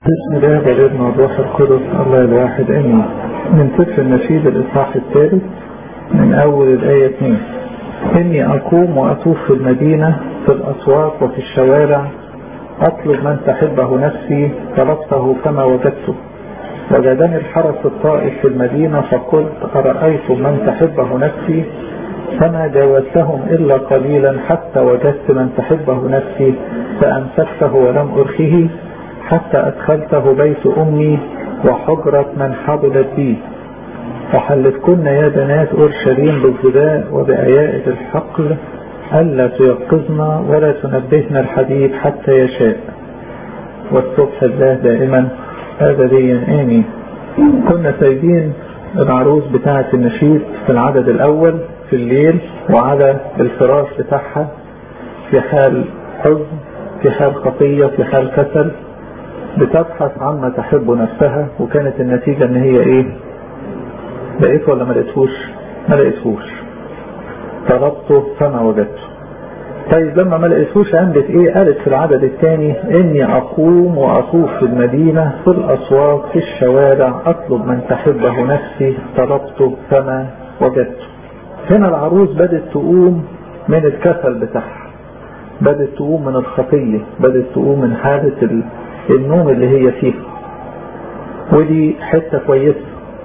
بسم الله والابن والروح القدس الله الواحد امين من سفر النشيد الاصحاح الثالث من اول الايه 2 اني اقوم واطوف في المدينه في الاسواق وفي الشوارع اطلب من تحبه نفسي طلبته فما وجدته وجدني الحرس الطائف في المدينه فقلت ارايت من تحبه نفسي فما جاوزتهم الا قليلا حتى وجدت من تحبه نفسي فامسكته ولم ارخه حتى أدخلته بيت أمي وحجرة من حبلت بي فحلفكن يا بنات أورشليم بالغباء وبأيائد الحقل ألا تيقظن ولا تنبهن الحبيب حتى يشاء والصبح الله دائما أبديا آمين كنا سايبين العروس بتاعة النشيد في العدد الأول في الليل وعلى الفراش بتاعها في حال حزن في حال خطية في حال كسل بتبحث عما تحب نفسها وكانت النتيجة ان هي ايه لقيت ولا ما لقيتهوش ما لقيتهوش طلبته فما وجدته طيب لما ما لقيتهوش عملت ايه قالت في العدد الثاني اني اقوم واطوف في المدينة في الاسواق في الشوارع اطلب من تحبه نفسي طلبته فما وجدته هنا العروس بدت تقوم من الكسل بتاعها بدت تقوم من الخطية بدت تقوم من حالة النوم اللي هي فيه ودي حتة كويسة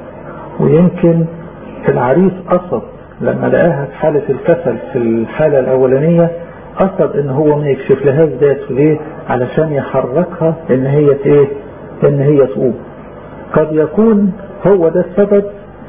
ويمكن العريس قصد لما لقاها في حالة الكسل في الحالة الأولانية قصد ان هو ما يكشف لهاش ذاته ليه علشان يحركها ان هي ايه ان هي تقوم قد يكون هو ده السبب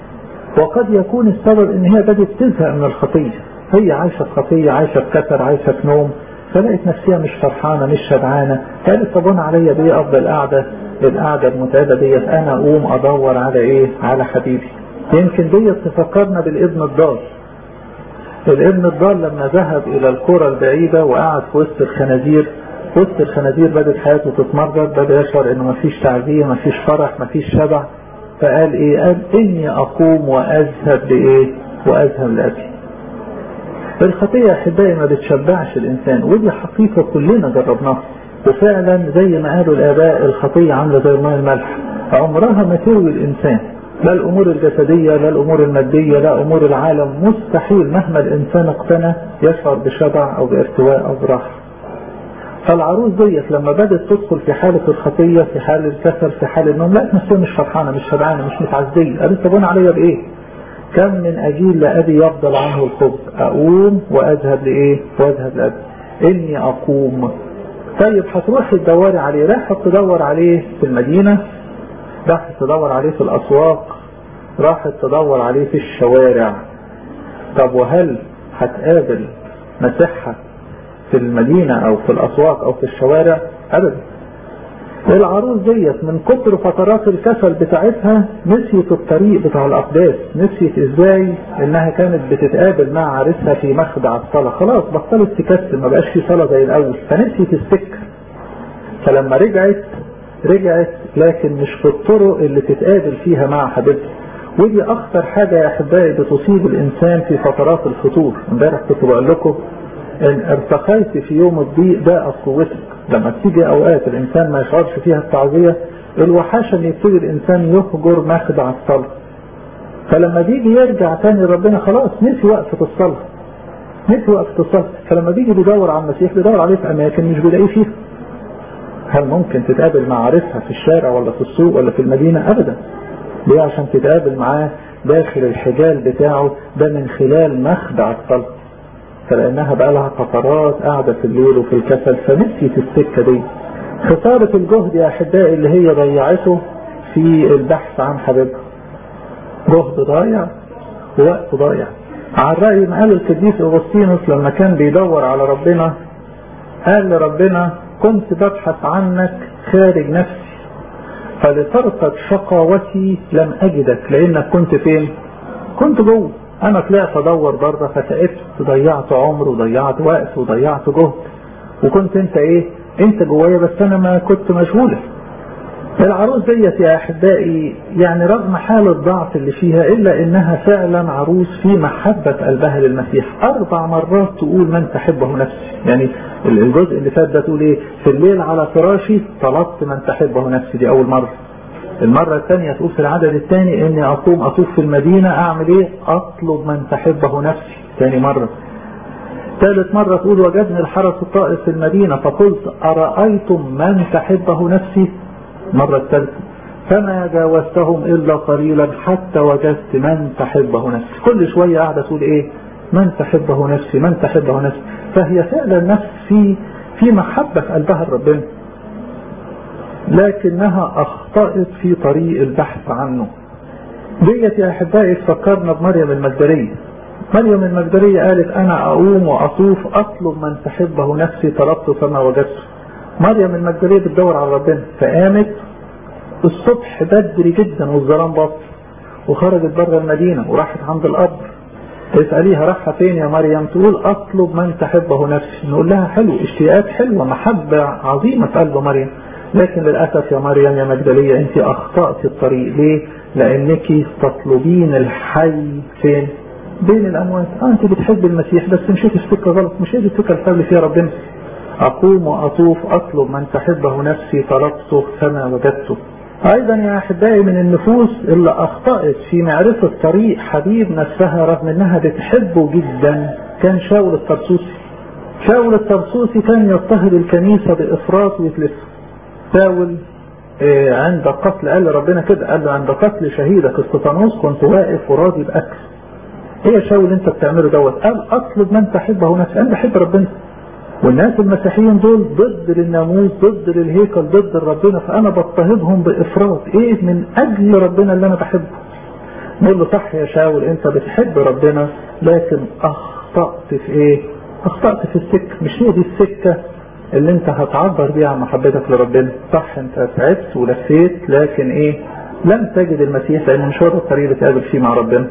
وقد يكون السبب ان هي بدأت تزهق من الخطية هي عايشة في خطية عايشة في كسل عايشة في نوم فلقيت نفسها مش فرحانة مش شبعانة قالت طب انا عليا بيه افضل قاعدة القعدة المتعبة ديت انا اقوم ادور على ايه على حبيبي يمكن ديت تفكرنا بالابن الضال الابن الضال لما ذهب الى القرى البعيدة وقعد في وسط الخنازير وسط الخنازير بدأت حياته تتمرد بدأ يشعر انه مفيش تعزية مفيش فرح مفيش شبع فقال ايه قال اني اقوم واذهب لايه واذهب لابي الخطية احبائي ما بتشبعش الانسان ودي حقيقة كلنا جربناها وفعلا زي ما قالوا الاباء الخطية عاملة زي الماء الملح عمرها ما تروي الانسان لا الامور الجسدية لا الامور المادية لا امور العالم مستحيل مهما الانسان اقتنى يشعر بشبع او بارتواء او براحة فالعروس ديت لما بدأت تدخل في حالة الخطية في حال الكسل في حال النوم لقت نفسها مش فرحانة مش شبعانة مش متعزية قالت طب انا عليا بايه كم من أجيل لأبي يفضل عنه الخبز أقوم وأذهب لإيه وأذهب لأبي إني أقوم طيب هتروح تدوري عليه راحت تدور عليه في المدينة راحت تدور عليه في الأسواق راحت تدور عليه في الشوارع طب وهل هتقابل مسحة في المدينة أو في الأسواق أو في الشوارع أبدا العروس ديت من كتر فترات الكسل بتاعتها نسيت الطريق بتاع الاقداس نسيت ازاي انها كانت بتتقابل مع عريسها في مخدع الصلاة خلاص بطلت تكسل ما بقاش في صلاة زي الاول فنسيت السكة فلما رجعت رجعت لكن مش في الطرق اللي تتقابل فيها مع حبيبتها ودي اخطر حاجة يا احبائي بتصيب الانسان في فترات الفتور امبارح كنت بقول لكم ان ارتقيت في يوم الضيق ده قوتك لما تيجي اوقات الانسان ما يشعرش فيها التعزية الوحاشة ان يبتدي الانسان يهجر مخدع الصلاة فلما بيجي يرجع تاني ربنا خلاص نسي وقفة الصلاة نسي وقفة الصلاة فلما بيجي بيدور على المسيح بيدور عليه في اماكن مش بيلاقيه فيها هل ممكن تتقابل مع عارفها في الشارع ولا في السوق ولا في المدينة ابدا ليه عشان تتقابل معاه داخل الحجال بتاعه ده من خلال مخدع الصلاة فلأنها بقى لها فترات قاعدة في الليل وفي الكسل فنسيت السكة دي خسارة الجهد يا أحبائي اللي هي ضيعته في البحث عن حبيبها جهد ضايع ووقت ضايع على رأي ما قال القديس أغسطينوس لما كان بيدور على ربنا قال لربنا كنت ببحث عنك خارج نفسي فلترقد شقاوتي لم أجدك لأنك كنت فين كنت جوه انا طلعت ادور بره فتعبت ضيعت عمر وضيعت وقت وضيعت جهد وكنت انت ايه انت جوايا بس انا ما كنت مشغولة العروس ديت يا احبائي يعني رغم حال الضعف اللي فيها الا انها فعلا عروس في محبة قلبها للمسيح اربع مرات تقول من تحبه نفسي يعني الجزء اللي فات ده تقول ايه في الليل على فراشي طلبت من تحبه نفسي دي اول مرة المرة الثانية تقول في العدد الثاني اني اقوم اطوف في المدينة اعمل ايه اطلب من تحبه نفسي ثاني مرة ثالث مرة تقول وجدني الحرس الطائف في المدينة فقلت أرأيتم من تحبه نفسي مرة الثالثة فما جاوزتهم إلا قليلا حتى وجدت من تحبه نفسي كل شوية قاعدة تقول إيه من تحبه نفسي من تحبه نفسي فهي فعلا نفس في في محبة في قلبها لربنا لكنها أخطأت في طريق البحث عنه ديت يا أحبائي تفكرنا بمريم المجدلية مريم المجدلية قالت أنا أقوم وأطوف أطلب من تحبه نفسي طلبت فما وجدته مريم المجدلية بتدور على ربنا فقامت الصبح بدري جدا والظلام باطل وخرجت بره المدينة وراحت عند القبر تسأليها رايحة فين يا مريم تقول أطلب من تحبه نفسي نقول لها حلو اشتياقات حلوة محبة عظيمة في قلب مريم لكن للأسف يا مريم يا مجدلية أنت أخطأت الطريق ليه؟ لأنك تطلبين الحي فين؟ بين الأموات آه أنت بتحب المسيح بس مشيت السكة غلط مش هي دي السكة اللي فيها ربنا أقوم وأطوف أطلب من تحبه نفسي طلبته فما وجدته أيضا يا أحبائي من النفوس اللي أخطأت في معرفة طريق حبيب نفسها رغم أنها بتحبه جدا كان شاول الطرسوسي شاول الطرسوسي كان يضطهد الكنيسة بإفراط ويتلف شاول عند قتل قال ربنا كده قال له عند قتل شهيدك استفانوس كنت واقف وراضي بأكل ايه يا شاول انت بتعمله دوت قال اطلب من تحبه نفسي انا بحب ربنا والناس المسيحيين دول ضد للناموس ضد للهيكل ضد ربنا فانا بضطهدهم بافراط ايه من اجل ربنا اللي انا بحبه نقول له صح يا شاول انت بتحب ربنا لكن اخطأت في ايه اخطأت في السكة مش هي دي السكة اللي انت هتعبر بيها عن محبتك لربنا صح انت تعبت ولفيت لكن ايه لم تجد المسيح لان مش هو ده الطريق اللي تقابل فيه مع ربنا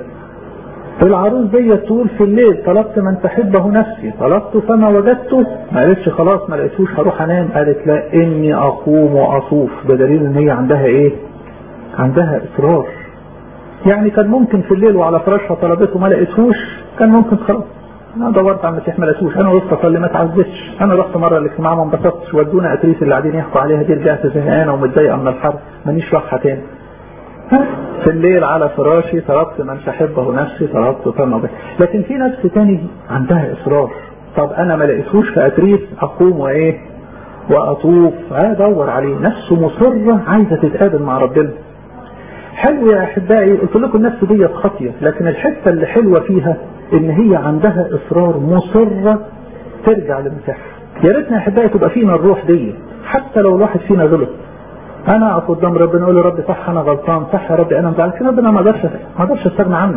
العروس دي تقول في الليل طلبت من تحبه نفسي طلبته فما وجدته ما قالتش خلاص ما لقيتوش هروح انام قالت لا اني اقوم واطوف ده دليل ان هي عندها ايه عندها اصرار يعني كان ممكن في الليل وعلى فراشها طلبته ما لقيتهوش كان ممكن خلاص انا دورت على المسيح ما لقيتوش انا وقفت اصلي ما اتعزتش انا رحت مره الاجتماع ما انبسطتش ودونا اتريس اللي قاعدين يحكوا عليها دي رجعت زهقانه ومتضايقه من الحر مانيش رايحه تاني في الليل على فراشي طلبت من تحبه نفسي طلبت فما به لكن في نفس تاني عندها اصرار طب انا ما لقيتهوش في اتريس اقوم وايه واطوف ادور عليه نفسه مصره عايزه تتقابل مع ربنا حلو يا احبائي قلت لكم النفس دي خاطيه لكن الحته اللي حلوه فيها ان هي عندها اصرار مصره ترجع لمساحها يا ريتنا يا احبائي تبقى فينا الروح دي حتى لو الواحد فينا غلط انا اقف قدام ربنا اقول له رب صح انا غلطان صح يا ربي انا مزعل لكن ربنا ما اقدرش ما اقدرش استغنى عنك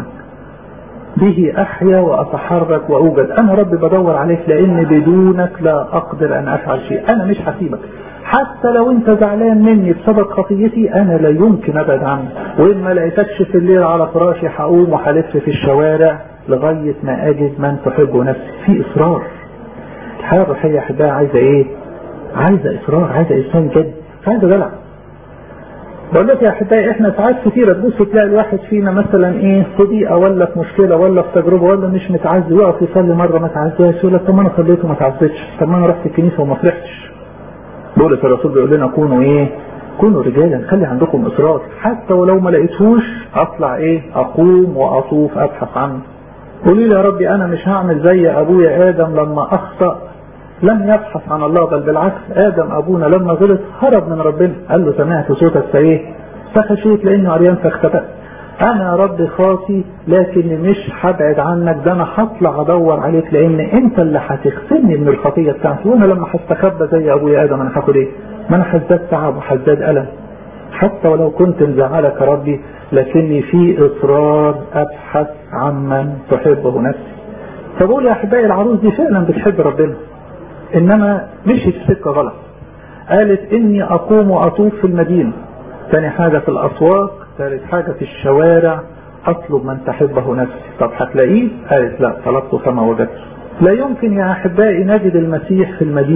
به احيا واتحرك واوجد انا رب بدور عليك لان بدونك لا اقدر ان افعل شيء انا مش هسيبك حتى لو انت زعلان مني بسبب خطيتي انا لا يمكن ابعد عنك وان ما لقيتكش في الليل على فراشي هقوم وهلف في الشوارع لغايه ما اجد من تحبه نفسي في اصرار الحياه الروحيه يا احبائي عايزه ايه؟ عايزه اصرار عايزه انسان جد مش عايزه دلع بقول لك يا احبائي احنا ساعات كتيره تبص تلاقي الواحد فينا مثلا ايه في ضيقه ولا في مشكله ولا في تجربه ولا مش متعزي يقف يصلي مره ما تعزاش يقول لك طب ما انا صليت وما تعزتش طب ما انا رحت الكنيسه وما فرحتش بولس الرسول بيقول لنا كونوا ايه كونوا رجالا خلي عندكم اصرار حتى ولو ما لقيتهوش اطلع ايه اقوم واطوف ابحث عنه قولي لي يا ربي انا مش هعمل زي ابويا ادم لما اخطأ لم يبحث عن الله بل بالعكس ادم ابونا لما غلط هرب من ربنا قال له سمعت صوتك فايه فخشيت لانه عريان فاختفأت انا يا رب خاطي لكن مش هبعد عنك ده انا هطلع ادور عليك لان انت اللي هتغسلني من الخطيه بتاعتي وانا لما هستخبى زي ابويا ادم انا هاخد ايه؟ ما انا هزداد تعب وهزداد الم حتى ولو كنت مزعلك يا ربي لكني في اصرار ابحث عمن تحبه نفسي فبقول يا احبائي العروس دي فعلا بتحب ربنا انما مشيت في سكه غلط قالت اني اقوم واطوف في المدينه ثاني حاجه في الاسواق ثالث حاجه في الشوارع اطلب من تحبه نفسي طب هتلاقيه قالت لا طلبته فما وجدته لا يمكن يا احبائي نجد المسيح في المدينه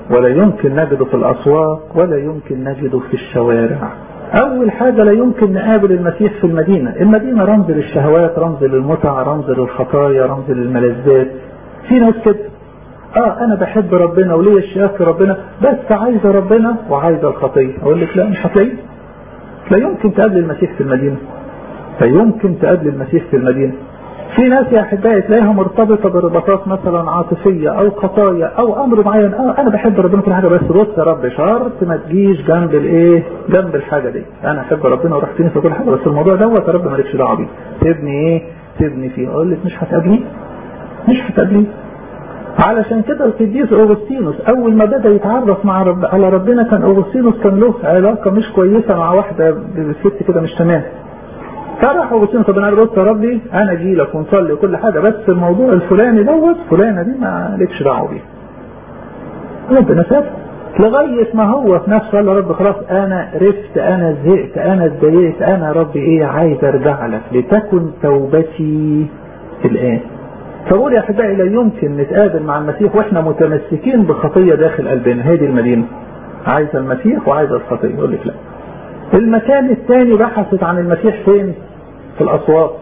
ولا يمكن نجده في الأسواق ولا يمكن نجده في الشوارع أول حاجة لا يمكن نقابل المسيح في المدينة المدينة رمز للشهوات رمز للمتع رمز للخطايا رمز للملذات في ناس كده اه انا بحب ربنا وليا اشتياق في ربنا بس عايزه ربنا وعايزه الخطيه اقول لك لا مش هتلاقيه لا يمكن تقابل المسيح في المدينه لا يمكن تقابل المسيح في المدينه في ناس يا احبائي تلاقيها مرتبطه برباطات مثلا عاطفيه او خطايا او امر معين اه انا بحب ربنا كل حاجه بس بص يا رب شرط ما تجيش جنب الايه جنب الحاجه دي انا احب ربنا واروح كنيسه كل حاجه بس الموضوع دوت يا رب مالكش دعوه بيه سيبني ايه سيبني فيه اقول لك مش هتقابليه مش هتقابليه علشان كده القديس اغسطينوس اول ما بدا يتعرف مع رب على ربنا كان اغسطينوس كان له علاقه مش كويسه مع واحده ست كده مش تمام فراح اغسطينوس طب انا بص يا ربي انا اجي لك ونصلي وكل حاجه بس الموضوع الفلاني دوت فلانه دي ما لكش دعوه بيه ربنا ساب لغايه ما هو في نفسه قال رب خلاص انا رفت انا زهقت انا اتضايقت انا ربي ايه عايز ارجع لك لتكن توبتي الان فقول يا احبائي لا يمكن نتقابل مع المسيح واحنا متمسكين بخطيه داخل قلبنا هذه المدينه عايزه المسيح وعايزه الخطيه يقول لك لا المكان الثاني بحثت عن المسيح فين في الاسواق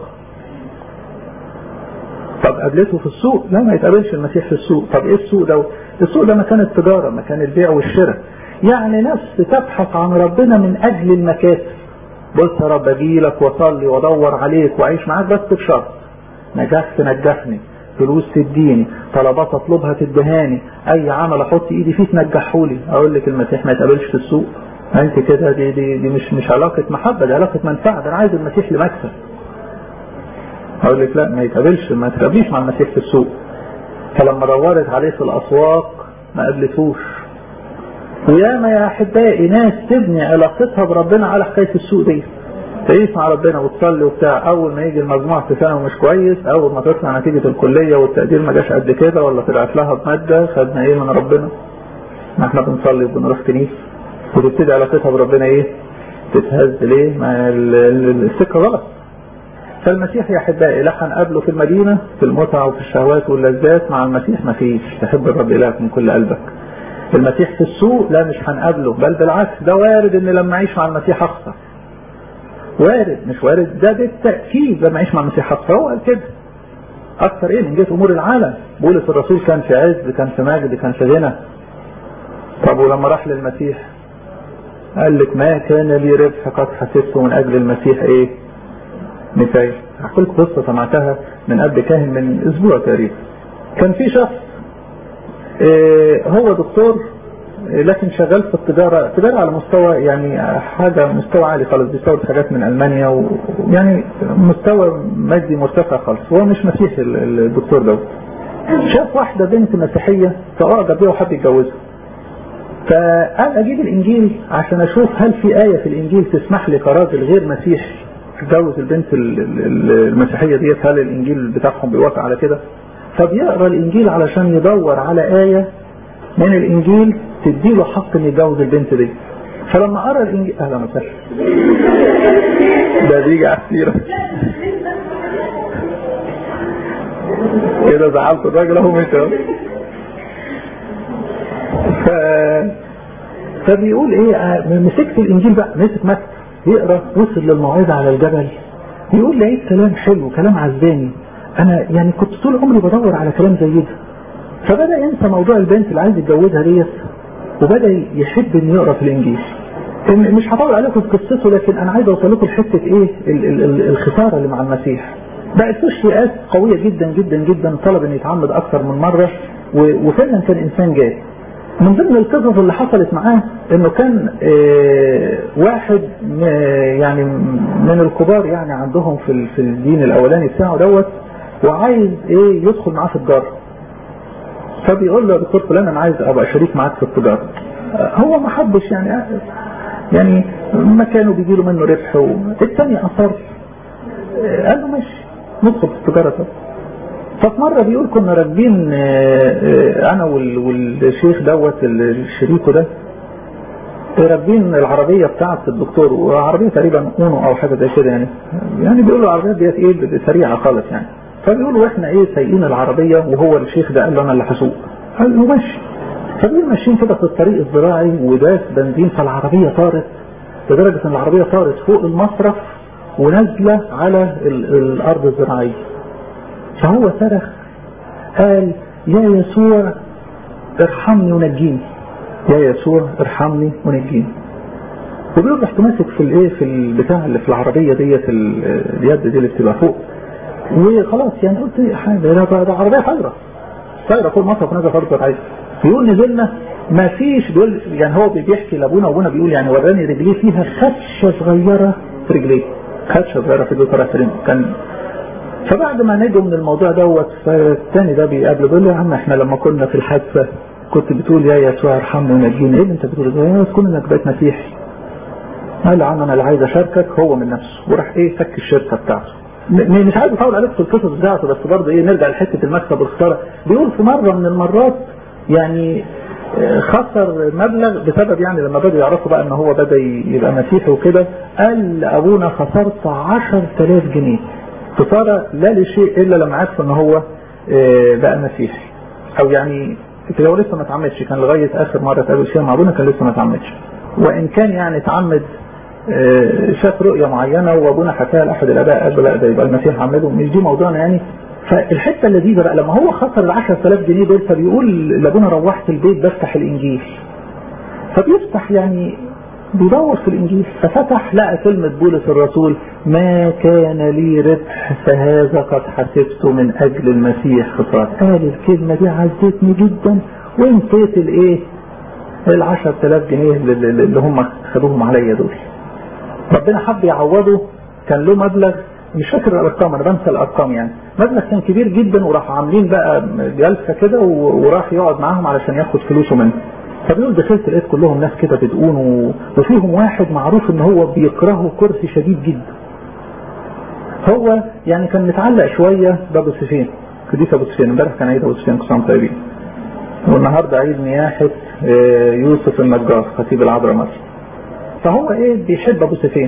طب قابلته في السوق لا ما يتقابلش المسيح في السوق طب ايه السوق ده السوق ده مكان التجاره مكان البيع والشراء يعني نفس تبحث عن ربنا من اجل المكاسب بص يا رب اجي لك واصلي وادور عليك واعيش معاك بس بشرط نجحت نجحني فلوس تديني طلبات اطلبها تدهاني اي عمل احط ايدي فيه تنجحهولي اقول لك المسيح ما يتقابلش في السوق انت كده دي, دي, دي مش مش علاقة محبة دي علاقة منفعة ده انا عايز المسيح لمكسب اقول لك لا ما يتقابلش ما تقابليش مع المسيح في السوق فلما دورت عليه في الاسواق ما قابلتوش وياما يا احبائي ناس تبني علاقتها بربنا على حكايه السوق دي تعيش مع ربنا وتصلي وبتاع اول ما يجي المجموع في ثانوي مش كويس اول ما تطلع نتيجه الكليه والتقدير ما جاش قد كده ولا طلعت لها بماده خدنا ايه من ربنا ما احنا بنصلي وبنروح كنيسه وتبتدي علاقتها بربنا ايه تتهز ليه ما السكه غلط فالمسيح يا احبائي لا هنقابله في المدينه في المتعه وفي الشهوات واللذات مع المسيح ما فيش تحب الرب الهك من كل قلبك المسيح في السوق لا مش هنقابله بل بالعكس ده وارد ان لما اعيش مع المسيح اخسر وارد مش وارد ده بالتاكيد لما اعيش مع المسيح اخسر هو قال كده اكثر ايه من جهه امور العالم بولس الرسول كان في عز كان في مجد كان في غنى طب ولما راح للمسيح قال لك ما كان لي ربح قد حسبته من اجل المسيح ايه مثال هحكي لكم قصه سمعتها من قبل كاهن من اسبوع تقريبا كان في شخص إيه هو دكتور لكن شغال في التجاره تجاره على مستوى يعني حاجه مستوى عالي خالص بيستورد حاجات من المانيا ويعني مستوى مادي مرتفع خالص هو مش مسيحي الدكتور ده شاف واحده بنت مسيحيه فاعجب بيها وحب يتجوزها فقال اجيب الانجيل عشان اشوف هل في ايه في الانجيل تسمح لي كراجل غير مسيحي اتجوز البنت المسيحيه ديت هل الانجيل بتاعهم بيوافق على كده فبيقرا الانجيل علشان يدور على ايه من الانجيل تديله حق ان يتجوز البنت دي فلما قرا الانجيل اهلا وسهلا ده بيجي على السيره كده زعلت الراجل اهو مش ف... فبيقول ايه مسكت الانجيل بقى مسك مكتب يقرا وصل للموعظه على الجبل يقول لقيت كلام حلو كلام عزاني انا يعني كنت طول عمري بدور على كلام زي ده فبدا ينسى موضوع البنت اللي عايز يتجوزها ديت وبدا يحب انه يقرا في الانجيل مش هطول عليكم في قصته لكن انا عايز اوصل لكم لحته ايه ال ال ال الخساره اللي مع المسيح بقت له اشتياقات قويه جدا جدا جدا طلب انه يتعمد اكثر من مره وفعلا كان انسان جاد من ضمن القصص اللي حصلت معاه انه كان اه واحد يعني من الكبار يعني عندهم في في الدين الاولاني بتاعه دوت وعايز ايه يدخل معاه في التجاره فبيقول له يا دكتور فلان انا عايز ابقى شريك معاك في التجاره هو ما حبش يعني يعني مكانه بيجي له منه ربح الثاني اصر قال له ماشي ندخل في التجاره طب ففي مرة بيقول كنا راكبين انا والشيخ دوت شريكه ده راكبين العربية بتاعت الدكتور وعربية تقريبا اونو او حاجة زي كده يعني يعني بيقولوا العربية ديت ايه سريعة خالص يعني فبيقولوا احنا ايه سايقين العربية وهو الشيخ ده قال له انا اللي هسوق قال له ماشي فبيقول ماشيين كده في الطريق الزراعي وداس بنزين فالعربيه طارت لدرجه ان العربيه طارت فوق المصرف ونازله على الارض الزراعيه فهو صرخ قال يا يسوع ارحمني ونجيني يا يسوع ارحمني ونجيني وبيقول رحت ماسك في الايه في البتاع اللي في العربيه ديت اليد دي اللي بتبقى فوق وخلاص يعني قلت ايه حاجه ده, ده عربيه طايره طايره فوق المصرف نازله فرد عايز بيقول نزلنا ما فيش بيقول يعني هو بيحكي لابونا وابونا بيقول يعني وراني رجليه فيها خدشه صغيره في رجليه خدشه صغيره في رجليه كان فبعد ما نجوا من الموضوع دوت فالتاني ده بيقابله بيقول له يا عم احنا لما كنا في الحادثه كنت بتقول يا يسوع ارحمني ونجيني ايه اللي انت بتقول ده يا تكون انك بقيت مسيحي قال له عم انا اللي عايز اشاركك هو من نفسه وراح ايه فك الشركه بتاعته مش عايز اطول عليك في القصص بتاعته بس برضه ايه نرجع لحته المكسب والخساره بيقول في مره من المرات يعني خسر مبلغ بسبب يعني لما بدأوا يعرفوا بقى ان هو بدأ يبقى مسيحي وكده قال ابونا خسرت 10000 جنيه خسارة لا لشيء الا لما عرف ان هو بقى مسيحي او يعني كده هو لسه ما اتعمدش كان لغاية اخر مرة اتقابل فيها مع ابونا كان لسه ما اتعمدش وان كان يعني اتعمد شاف رؤية معينة وابونا حكاها لاحد الاباء قال لا ده يبقى المسيح عمده مش دي موضوعنا يعني فالحته اللذيذه بقى لما هو خسر ال 10000 جنيه دول فبيقول لابونا روحت البيت بفتح الانجيل فبيفتح يعني بيدور في الانجيل ففتح لقى كلمه بولس الرسول ما كان لي ربح فهذا قد حسبته من اجل المسيح خساره قال الكلمه دي عزتني جدا ونسيت الايه ال 10000 جنيه اللي هم خدوهم عليا دول ربنا حب يعوضه كان له مبلغ مش فاكر الارقام انا بنسى الارقام يعني مبلغ كان كبير جدا وراحوا عاملين بقى جلسه كده وراح يقعد معاهم علشان ياخد فلوسه منه فبيقول دخلت لقيت كلهم ناس كده بتقون وفيهم واحد معروف ان هو بيكرهه كرسي شديد جدا هو يعني كان متعلق شويه بابو سفين قديس ابو سفين امبارح كان عيد ابو سفين كل سنه طيبين والنهارده عيد نياحه يوسف النجار خطيب العذراء مصر فهو ايه بيحب ابو سفين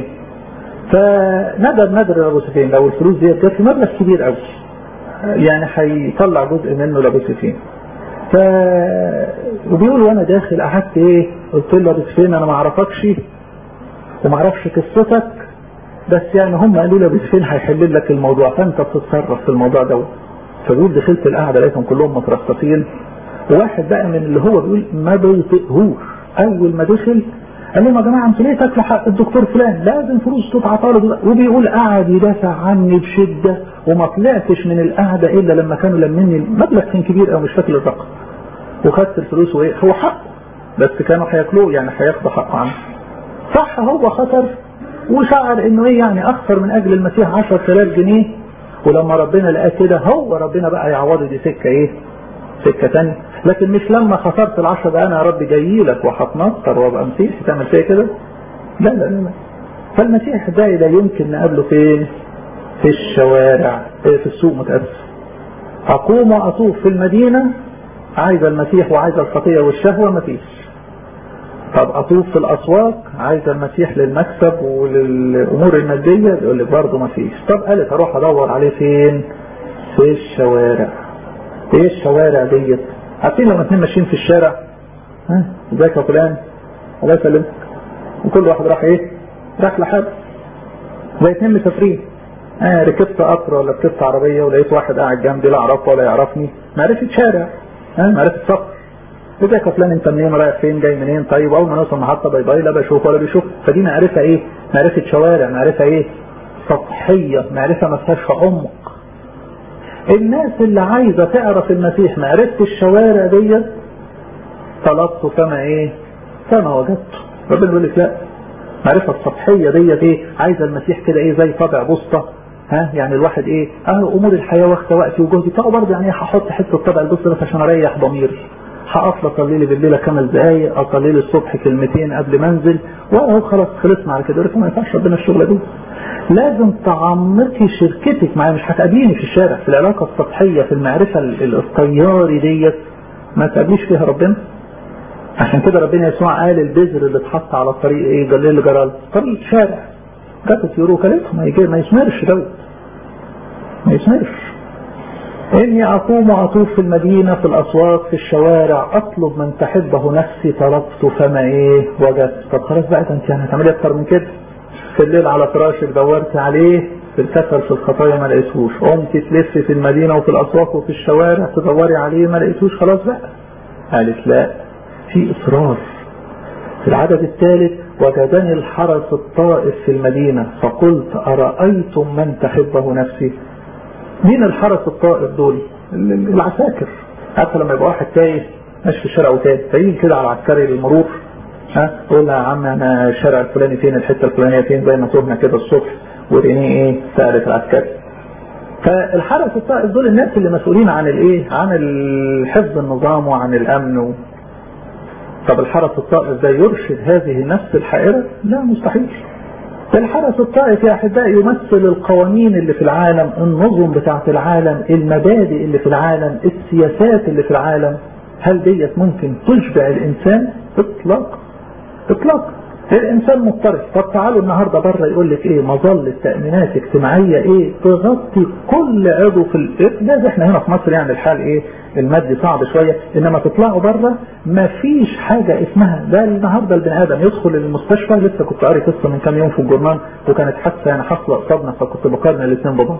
فندر ندر لابو سفين لو الفلوس دي جت مبلغ كبير قوي يعني هيطلع جزء منه لابو سفين ف وبيقول وانا داخل قعدت ايه قلت له ابو سفين انا ما اعرفكش وما اعرفش قصتك بس يعني هم قالوا لي ابو سفين هيحل لك الموضوع فانت بتتصرف في الموضوع دوت فبيقول دخلت القعده لقيتهم كلهم مترصصين وواحد بقى من اللي هو بيقول ما بيطيقهوش اول ما دخل قال لهم يا جماعه انتوا ليه تاكلوا حق الدكتور فلان لازم فلوس تتعطى له وبيقول قعد يدافع عني بشده وما طلعتش من القعده الا لما كانوا لمني المبلغ كان كبير قوي مش فاكر الرقم وخدت الفلوس وايه هو حقه بس كانوا هياكلوه يعني هياخدوا حقه عنه صح هو خسر وشعر انه ايه يعني اخسر من اجل المسيح 10000 جنيه ولما ربنا لقاه كده هو ربنا بقى يعوضه دي سكه ايه سكه ثانيه لكن مش لما خسرت العشرة ده انا يا رب جاي لك وهتنصر وابقى مسيحي تعمل فيا كده لا لا لا فالمسيح ده لا يمكن نقابله فين في الشوارع في السوق متأسف اقوم واطوف في المدينة عايز المسيح وعايز الخطية والشهوة مفيش طب اطوف في الاسواق عايز المسيح للمكسب وللامور المادية يقول لك برضه مفيش طب قالت اروح ادور عليه فين في الشوارع ايه الشوارع ديت عارفين لما اثنين ماشيين في الشارع ها ازيك يا فلان الله يسلمك وكل واحد راح ايه راح لحد زي اثنين مسافرين اه ركبت قطر ولا ركبت عربيه ولقيت واحد قاعد جنبي لا اعرفه ولا يعرفني معرفه شارع ها معرفه سفر ازيك يا فلان انت منين رايح فين جاي منين طيب اول ما نوصل محطه باي باي لا بشوف ولا بيشوف فدي معرفه ايه معرفه شوارع معرفه ايه سطحيه معرفه ما فيهاش عمق الناس اللي عايزة تعرف المسيح معرفة الشوارع ديت طلبته كما ايه كما وجدته ربنا بيقول لك لا معرفة السطحية ديت ايه عايزة المسيح كده ايه زي طابع بسطة ها يعني الواحد ايه اه امور الحياة واخدة وقتي وجهدي فهو برضه يعني هحط حتة طابع البسطة بس عشان اريح ضميري هقف اصلي لي بالليل خمس دقايق اصلي لي الصبح كلمتين قبل ما انزل واهو خلاص خلصنا على كده ما ينفعش ربنا الشغله دي لازم تعمقي شركتك معايا مش هتقابليني في الشارع في العلاقة السطحية في المعرفة الطياري ديت ما تقابليش فيها ربنا عشان كده ربنا يسوع قال البذر اللي اتحط على الطريق ايه قال اللي جرى طريق شارع جت طيور وكلتهم ما, ما يسمرش دوت ما يسمرش إني أقوم وأطوف في المدينة في الأسواق في الشوارع أطلب من تحبه نفسي طلبت فما إيه وجدت طب خلاص بقى أنت يعني هتعملي أكتر من كده في الليل على فراشك دورت عليه في الكسل في الخطايا ما لقيتهوش قمت تلف في المدينة وفي الأسواق وفي الشوارع تدوري عليه ما لقيتهوش خلاص بقى قالت لا في إصرار في العدد الثالث وجدني الحرس الطائف في المدينة فقلت أرأيتم من تحبه نفسي مين الحرس الطائف دول العساكر حتى لما يبقى واحد تايه ماشي في الشارع وتايه فيجي كده على عسكري للمرور ها تقول له يا عم انا الشارع الفلاني فين الحته الفلانيه فين زي ما تهنا كده الصبح ورينيه ايه سالت العسكري فالحرس الطائف دول الناس اللي مسؤولين عن الايه عن حفظ النظام وعن الامن و... طب الحرس الطائف ده يرشد هذه النفس الحائرة لا مستحيل الحرس الطائف يا أحبائي يمثل القوانين اللي في العالم النظم بتاعة العالم المبادئ اللي في العالم السياسات اللي في العالم هل ديت ممكن تشبع الإنسان اطلاقا اطلاقا الانسان مضطرب طب تعالوا النهارده بره يقول لك ايه مظله تامينات اجتماعيه ايه تغطي كل عضو في الجاز احنا هنا في مصر يعني الحال ايه المادي صعب شويه انما تطلعوا بره ما فيش حاجه اسمها ده النهارده البني ادم يدخل المستشفى لسه كنت قاري قصه من كام يوم في الجورنال وكانت حادثه يعني حصله قصادنا فكنت بقارن الاثنين ببعض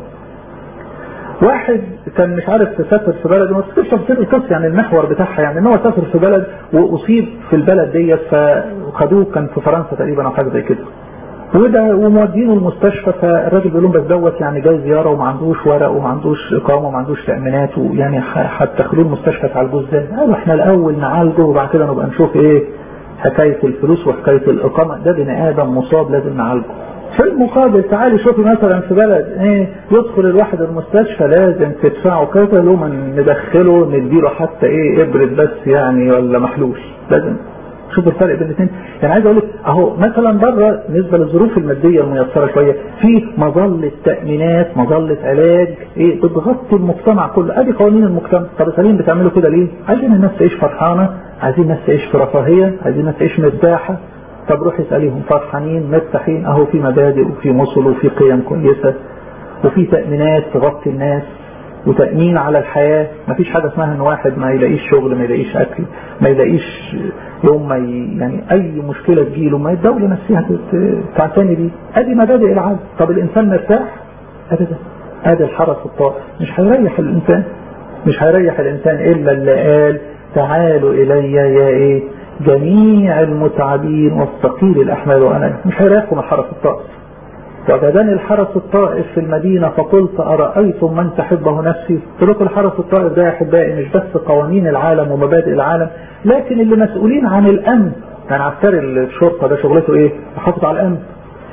واحد كان مش عارف تسافر في بلد ما تفتكرش تفسير القصه يعني المحور بتاعها يعني ان هو سافر في بلد واصيب في البلد ديت فخدوه كان في فرنسا تقريبا او حاجه زي كده وده ومودينه المستشفى فالراجل بيقول لهم بس دوت يعني جاي زياره وما عندوش ورق وما عندوش اقامه وما عندوش تامينات ويعني هتدخلوه المستشفى تعالجوه ازاي؟ قالوا احنا الاول نعالجه وبعد كده نبقى نشوف ايه حكايه الفلوس وحكايه الاقامه ده بني ادم مصاب لازم نعالجه. في المقابل تعالي شوفي مثلا في بلد ايه يدخل الواحد المستشفى لازم تدفعه كذا لو ندخله نديله حتى ايه ابرد بس يعني ولا محلول لازم شوف الفرق بين الاثنين يعني عايز اقول لك اهو مثلا بره بالنسبه للظروف الماديه الميسره شويه في مظله تامينات مظله علاج ايه بتغطي المجتمع كله ادي قوانين المجتمع طب السليم بتعملوا كده ليه؟ عايزين الناس تعيش فرحانه عايزين الناس تعيش في رفاهيه عايزين الناس تعيش مرتاحه طب روح اسأليهم فرحانين مرتاحين اهو في مبادئ وفي مصل وفي قيم كويسة وفي تأمينات تغطي الناس وتأمين على الحياة مفيش حاجة اسمها ان واحد ما يلاقيش شغل ما يلاقيش اكل ما يلاقيش يوم ما ي... يعني اي مشكلة تجيله ما الدولة نفسها تعتني بيه ادي مبادئ العدل طب الانسان مرتاح ابدا ادي الحرس الطائف مش هيريح الانسان مش هيريح الانسان الا اللي قال تعالوا الي يا ايه جميع المتعبين والثقيل الأحمال وأنا مش هيريحكم الحرس الطائف وجدني الحرس الطائف في المدينة فقلت أرأيتم من تحبه نفسي قلت الحرس الطائف ده يا أحبائي مش بس قوانين العالم ومبادئ العالم لكن اللي مسؤولين عن الأمن يعني عسكري الشرطة ده شغلته إيه؟ يحافظ على الأمن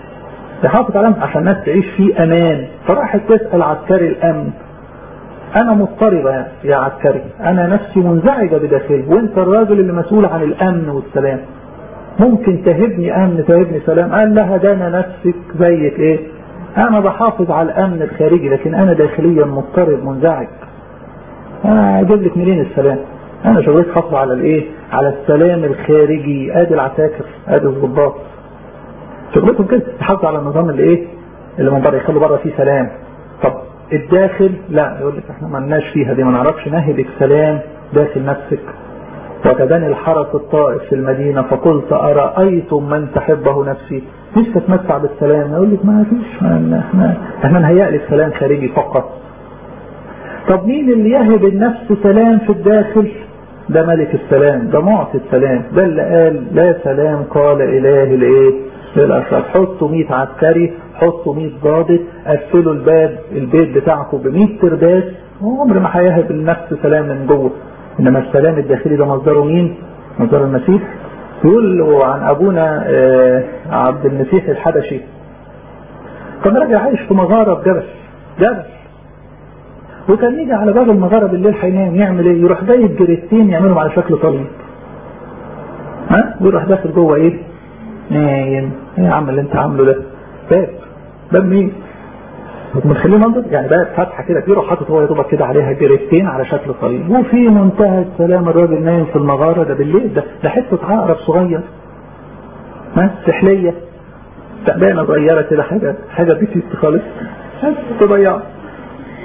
يحافظ على الأمن عشان الناس تعيش في أمان فراحت تسأل عسكري الأمن انا مضطربة يا عسكري انا نفسي منزعجة بداخلي وانت الراجل اللي مسؤول عن الامن والسلام ممكن تهبني امن تهبني سلام قال لها ده انا نفسك زيك ايه انا بحافظ على الامن الخارجي لكن انا داخليا مضطرب منزعج انا اجيب لك منين السلام انا شغلت حافظ على الايه على السلام الخارجي ادي العساكر ادي الضباط شغلتهم كده يحافظوا على النظام اللي ايه اللي من بره يخلوا بره فيه سلام طب الداخل لا يقول لك احنا ما لناش فيها دي ما نعرفش نهبك سلام داخل نفسك وكذاني الحرس الطائف في المدينة فقلت أرأيتم من تحبه نفسي مش تتمتع بالسلام يقول لك ما فيش احنا احنا نهيأ لك سلام خارجي فقط طب مين اللي يهب النفس سلام في الداخل ده ملك السلام ده معطي السلام ده اللي قال لا سلام قال إله الايه للأشرار حطوا 100 عسكري حطوا 100 ضابط قفلوا الباب البيت بتاعكم ب 100 ترباس عمر ما هيهب النفس سلام من جوه انما السلام الداخلي ده مصدره مين؟ مصدر المسيح يقول عن ابونا عبد المسيح الحبشي كان راجل عايش في مغاره في جبل جبل وكان يجي على باب المغاره بالليل هينام يعمل ايه؟ يروح جايب جريتين يعملهم على شكل صليب ها؟ ويروح داخل جوه ايه؟ نايم ايه يا عم اللي انت عامله ده؟ باب باب مين؟ بنخليه منظر يعني باب فتحه كده كبيره وحاطط هو يا دوبك كده عليها جريتين على شكل صليب وفي منتهى السلام الراجل نايم في المغاره ده بالليل ده ده حته عقرب صغير ها سحليه تعبانه صغيره كده حاجه حاجه بسيطه خالص تضيع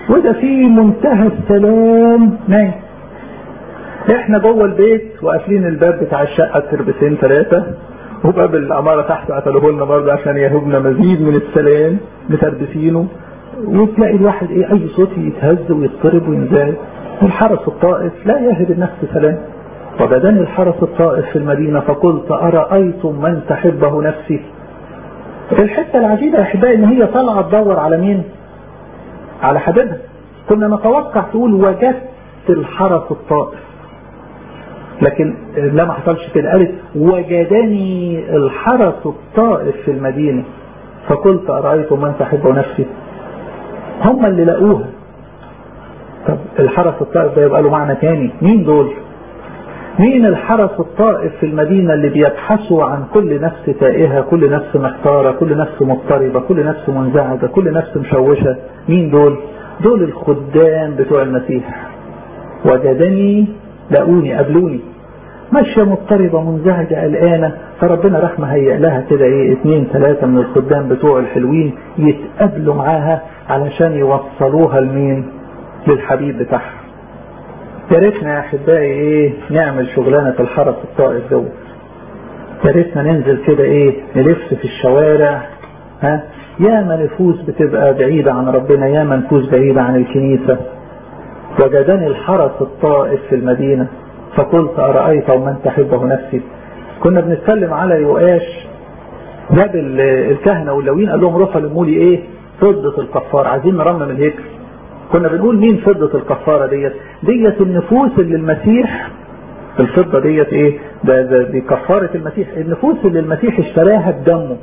وده في منتهى السلام نايم احنا جوه البيت وقافلين الباب بتاع الشقه تربسين ثلاثه وباب العماره تحت قفلوه لنا برضه عشان يهبنا مزيد من السلام متربسينه وتلاقي الواحد ايه اي صوت يتهز ويضطرب وينزعج الحرس الطائف لا يهب النفس سلام وبدني الحرس الطائف في المدينة فقلت أرأيتم من تحبه نفسي الحتة العجيبة يا أحبائي إن هي طالعة تدور على مين؟ على حبيبها كنا نتوقع تقول وجدت الحرس الطائف لكن لا ما حصلش كده قالت وجدني الحرس الطائف في المدينة فقلت أرأيتم من تحبه نفسي هم اللي لقوها طب الحرس الطائف ده يبقى له معنى تاني مين دول مين الحرس الطائف في المدينة اللي بيبحثوا عن كل نفس تائهة كل نفس محتارة كل نفس مضطربة كل نفس منزعجة كل نفس مشوشة مين دول دول الخدام بتوع المسيح وجدني لقوني قابلوني ماشية مضطربة منزعجة قلقانة فربنا راح مهيئ لها كده ايه اتنين ثلاثة من الخدام بتوع الحلوين يتقابلوا معاها علشان يوصلوها لمين للحبيب بتاعها يا ريتنا يا احبائي ايه نعمل شغلانه الحرس الطائف دوت يا ريتنا ننزل كده ايه نلف في الشوارع ها ياما نفوس بتبقى بعيدة عن ربنا ياما نفوس بعيدة عن الكنيسة وجدني الحرس الطائف في المدينة فقلت أرأيت ومن تحبه نفسي كنا بنتكلم على يؤاش جاب الكهنة واللوين قال لهم روحوا لموا لي ايه فضة الكفار عايزين نرمم الهيكل كنا بنقول مين فضة الكفارة ديت ديت النفوس اللي المسيح الفضة ديت ايه ده, ده دي كفارة المسيح النفوس اللي المسيح اشتراها بدمه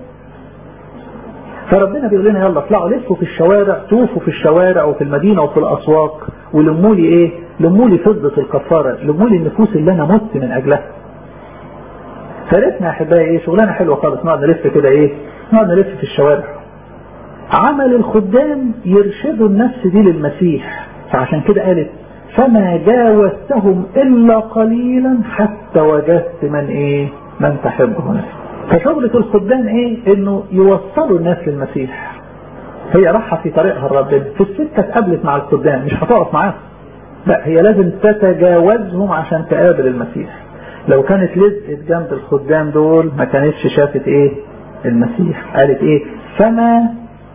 فربنا بيقول لنا يلا اطلعوا لفوا في الشوارع طوفوا في الشوارع وفي المدينة وفي الاسواق ولموا لي ايه لموا لي فضة الكفارة لموا لي النفوس اللي انا مت من اجلها فلتنا يا احبائي ايه شغلانه حلوه خالص نقعد نلف كده ايه نقعد نلف في الشوارع عمل الخدام يرشدوا النفس دي للمسيح فعشان كده قالت فما جاوزتهم الا قليلا حتى وجدت من ايه من تحبه نفسه فشغلة الخدام ايه انه يوصلوا الناس للمسيح هي راحة في طريقها الرب في السكة اتقابلت مع الخدام مش هتقف معاهم لا هي لازم تتجاوزهم عشان تقابل المسيح لو كانت لزقت جنب الخدام دول ما كانتش شافت ايه المسيح قالت ايه فما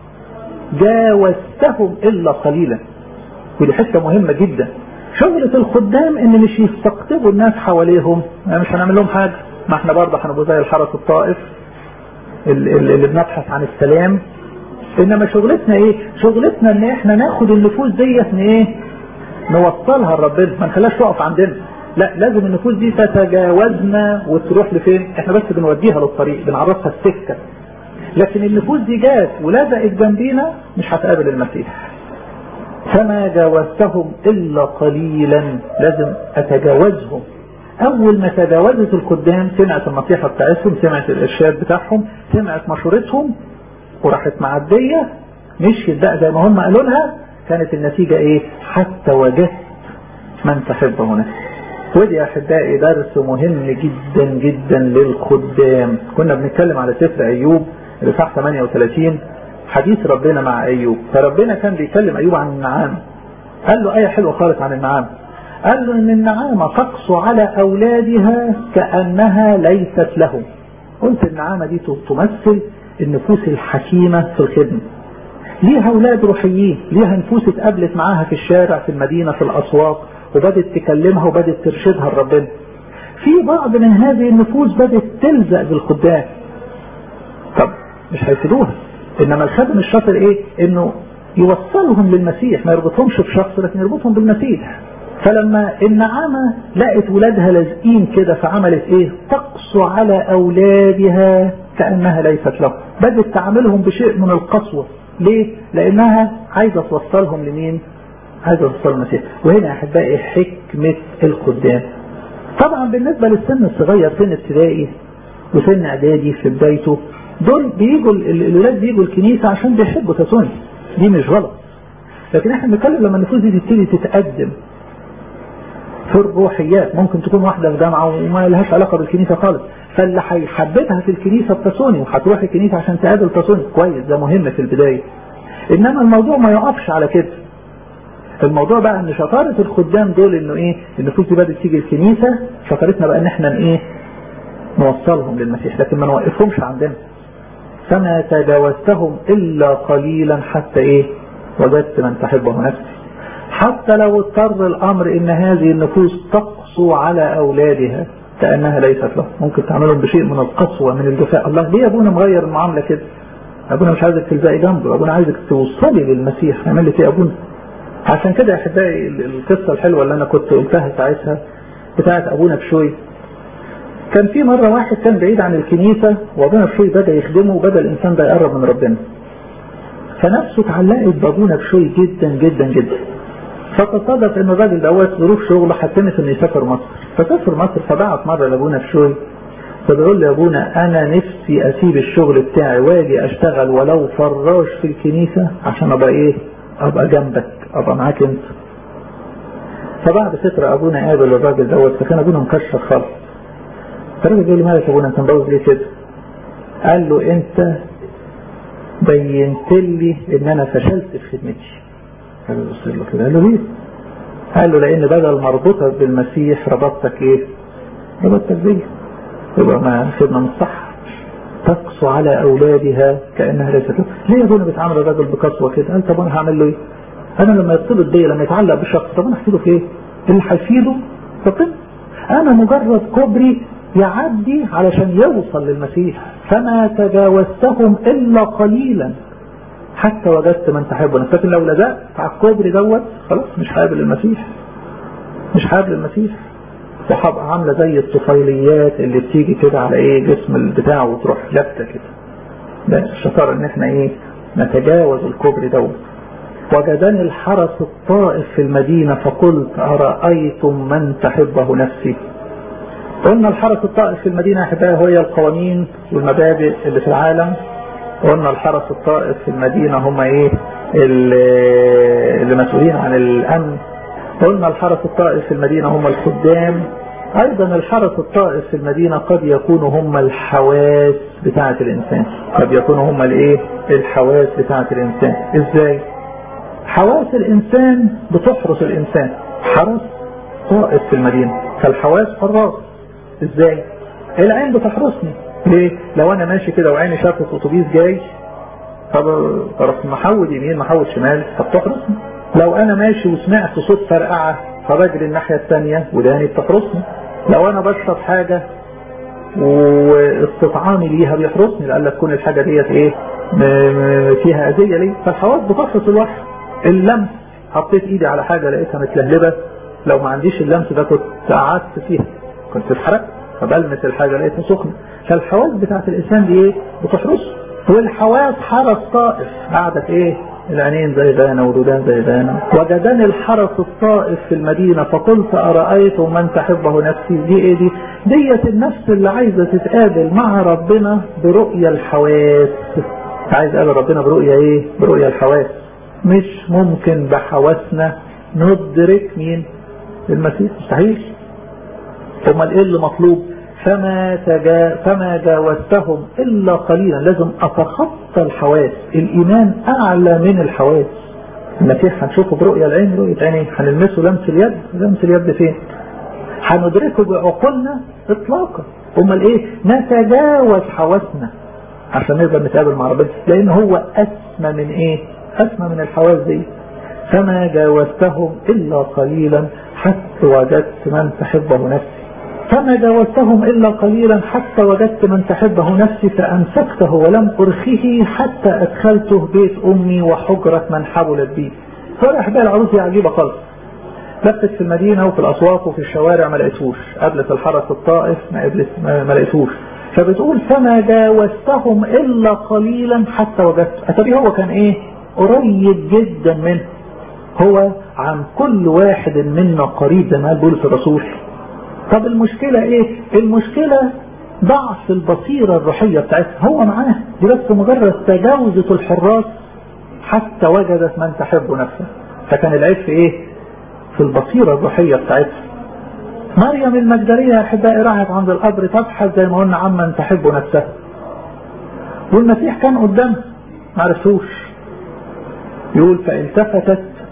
جاوزتهم الا قليلا ودي حته مهمه جدا شغلة الخدام ان مش يستقطبوا الناس حواليهم يعني مش هنعمل لهم حاجه ما احنا برضه هنبقى زي الحرس الطائف اللي, اللي بنبحث عن السلام انما شغلتنا ايه شغلتنا ان احنا ناخد النفوس ديت ايه نوصلها لربنا ما نخليهاش تقف عندنا لا لازم النفوس دي تتجاوزنا وتروح لفين احنا بس بنوديها للطريق بنعرفها السكه لكن النفوس دي جات ولزقت جنبينا مش هتقابل المسيح فما جاوزتهم الا قليلا لازم اتجاوزهم اول ما تجاوزت القدام سمعت النصيحه بتاعتهم سمعت الارشاد بتاعهم سمعت مشورتهم وراحت معديه مشيت بقى زي ما هم قالوا لها كانت النتيجه ايه حتى وجدت من تحبه نفسه ودي يا احبائي درس مهم جدا جدا للخدام كنا بنتكلم على سفر ايوب الاصحاح 38 حديث ربنا مع ايوب فربنا كان بيكلم ايوب عن النعام قال له ايه حلوه خالص عن النعام قال له ان النعامه تقسو على اولادها كانها ليست لهم قلت النعامه دي تمثل النفوس الحكيمه في الخدمه ليها اولاد روحيين ليها نفوس اتقابلت معاها في الشارع في المدينه في الاسواق وبدت تكلمها وبدت ترشدها لربنا في بعض من هذه النفوس بدت تلزق بالخدام طب مش هيفيدوها انما الخادم الشاطر ايه انه يوصلهم للمسيح ما يربطهمش بشخص لكن يربطهم بالمسيح فلما النعامة لقت ولادها لازقين كده فعملت ايه تقسو على اولادها كأنها ليست له بدت تعاملهم بشيء من القسوة ليه لانها عايزة توصلهم لمين عايزة توصل المسيح وهنا يا احبائي حكمة الخدام طبعا بالنسبة للسن الصغير سن ابتدائي وسن اعدادي في بدايته دول بيجوا الولاد بيجوا الكنيسة عشان بيحبوا تسوني دي مش غلط لكن احنا بنتكلم لما النفوس دي تبتدي تتقدم في الروحيات ممكن تكون واحدة في جامعة وما لهاش علاقة بالكنيسة خالص فاللي هيحببها في الكنيسة التسوني وهتروح الكنيسة عشان تقابل تسوني كويس ده مهم في البداية انما الموضوع ما يقفش على كده الموضوع بقى ان شطارة الخدام دول انه ايه النفوس دي بدأت تيجي الكنيسة شطارتنا بقى ان احنا ايه نوصلهم للمسيح لكن ما نوقفهمش عندنا فما تجاوزتهم الا قليلا حتى ايه وجدت من تحبه نفسي حتى لو اضطر الامر ان هذه النفوس تقسو على اولادها كانها ليست له ممكن تعملهم بشيء من القسوه من الجفاء الله ليه ابونا مغير المعامله كده ابونا مش عايزك تلزقي جنبه ابونا عايزك توصلي للمسيح اعمل لي ايه ابونا عشان كده يا احبائي القصه الحلوه اللي انا كنت قلتها ساعتها بتاعت ابونا بشوي كان في مرة واحد كان بعيد عن الكنيسة وابونا بشوي بدأ يخدمه وبدأ الإنسان ده يقرب من ربنا فنفسه اتعلقت بابونا بشوي جدا جدا جدا فتصادف ان الراجل دوت ظروف شغله حتمت انه يسافر مصر فسافر مصر فبعت مرة لابونا بشوي فبيقول لي يا ابونا انا نفسي اسيب الشغل بتاعي واجي اشتغل ولو فراش في الكنيسة عشان ابقى ايه ابقى جنبك ابقى معاك انت فبعد فترة ابونا قابل الراجل دوت فكان ابونا مكشر خالص فالراجل قال له مالك يا ابونا انت مبوظ ليه كده قال له انت بينت لي ان انا فشلت في خدمتي قال له بص له كده قال له ليه قال له لان بدل ما اربطك بالمسيح ربطتك ايه ربطتك بيا يبقى ما خدمه مش صح تقسو على اولادها كانها ليست له ليه يا ابونا بتعامل الراجل بقسوه كده قال طب انا هعمل له ايه انا لما يرتبط بيا لما يتعلق بشخص طب انا هفيده في ايه اللي هيفيده ربنا انا مجرد كوبري يعدي علشان يوصل للمسيح فما تجاوزتهم الا قليلا حتى وجدت من تحبه لكن لو لزقت على الكوبري دوت خلاص مش هقابل المسيح مش هقابل المسيح وهبقى عامله زي الطفيليات اللي بتيجي كده على ايه جسم البتاع وتروح لابته كده لا الشطاره ان احنا ايه نتجاوز الكوبري دوت وجدني الحرس الطائف في المدينه فقلت ارايتم من تحبه نفسي قلنا الحرس الطائف في المدينة أحبائي هي القوانين والمبادئ اللي في العالم قلنا الحرس الطائف في المدينة هم ايه اللي مسؤولين عن الأمن قلنا الحرس الطائف في المدينة هم الخدام أيضا الحرس الطائف في المدينة قد يكونوا هم الحواس بتاعة الإنسان قد يكونوا هم الايه الحواس بتاعة الإنسان إزاي حواس الإنسان بتحرس الإنسان حرس طائف في المدينة فالحواس حراس ازاي العين بتحرسني ليه لو انا ماشي كده وعيني شافت اتوبيس جاي طب طرف محود يمين محود شمال فبتحرسني لو انا ماشي وسمعت صوت فرقعه فبجري الناحيه الثانيه وداني بتحرسني لو انا بشرب حاجه واستطعامي ليها بيحرسني لألا تكون الحاجه ديت ايه فيها اذيه ليه فالحواس بتحرس الواحد اللمس حطيت ايدي على حاجه لقيتها متلهلبه لو ما عنديش اللمس ده كنت قعدت فيها كنت اتحرقت فبلمس الحاجة لقيتها سخنة فالحواس بتاعت الإنسان دي إيه؟ بتحرسه والحواس حرس طائف قعدت إيه؟ العينين زي دانا والودان زي دانا وجدني الحرس الطائف في المدينة فقلت أرأيت من تحبه نفسي دي إيه دي؟ ديت النفس اللي عايزة تتقابل مع ربنا برؤية الحواس عايز قابل ربنا برؤية إيه؟ برؤية الحواس مش ممكن بحواسنا ندرك مين؟ المسيح مستحيل امال ايه اللي مطلوب فما تجا فما جاوزتهم الا قليلا لازم اتخطى الحواس الايمان اعلى من الحواس المسيح هنشوفه برؤية العين رؤية عيني هنلمسه لمس اليد لمس اليد فين هندركه بعقولنا اطلاقا امال ايه نتجاوز حواسنا عشان نقدر نتقابل مع ربنا لان هو اسمى من ايه اسمى من الحواس دي فما جاوزتهم الا قليلا حتى وجدت من تحبه نفسي فما جاوزتهم إلا قليلا حتى وجدت من تحبه نفسي فأمسكته ولم أرخيه حتى أدخلته بيت أمي وحجرة من حبلت بي فرح بقى العروس دي عجيبة خالص لفت في المدينة وفي الأسواق وفي الشوارع ما لقيتوش قابلت الحرس الطائف ما قابلت ما لقيتوش فبتقول فما جاوزتهم إلا قليلا حتى وجدت أتبي هو كان إيه قريب جدا منه هو عن كل واحد منا قريب زي ما قال بولس الرسول طب المشكلة ايه المشكلة ضعف البصيرة الروحية بتاعتها هو معاه دي بس مجرد تجاوزة الحراس حتى وجدت من تحب نفسها فكان العيب في ايه في البصيرة الروحية بتاعتها مريم المجدلية يا احبائي راحت عند القبر تبحث زي ما قلنا عمن تحب نفسها والمسيح كان قدامها ما عرفوش يقول فالتفتت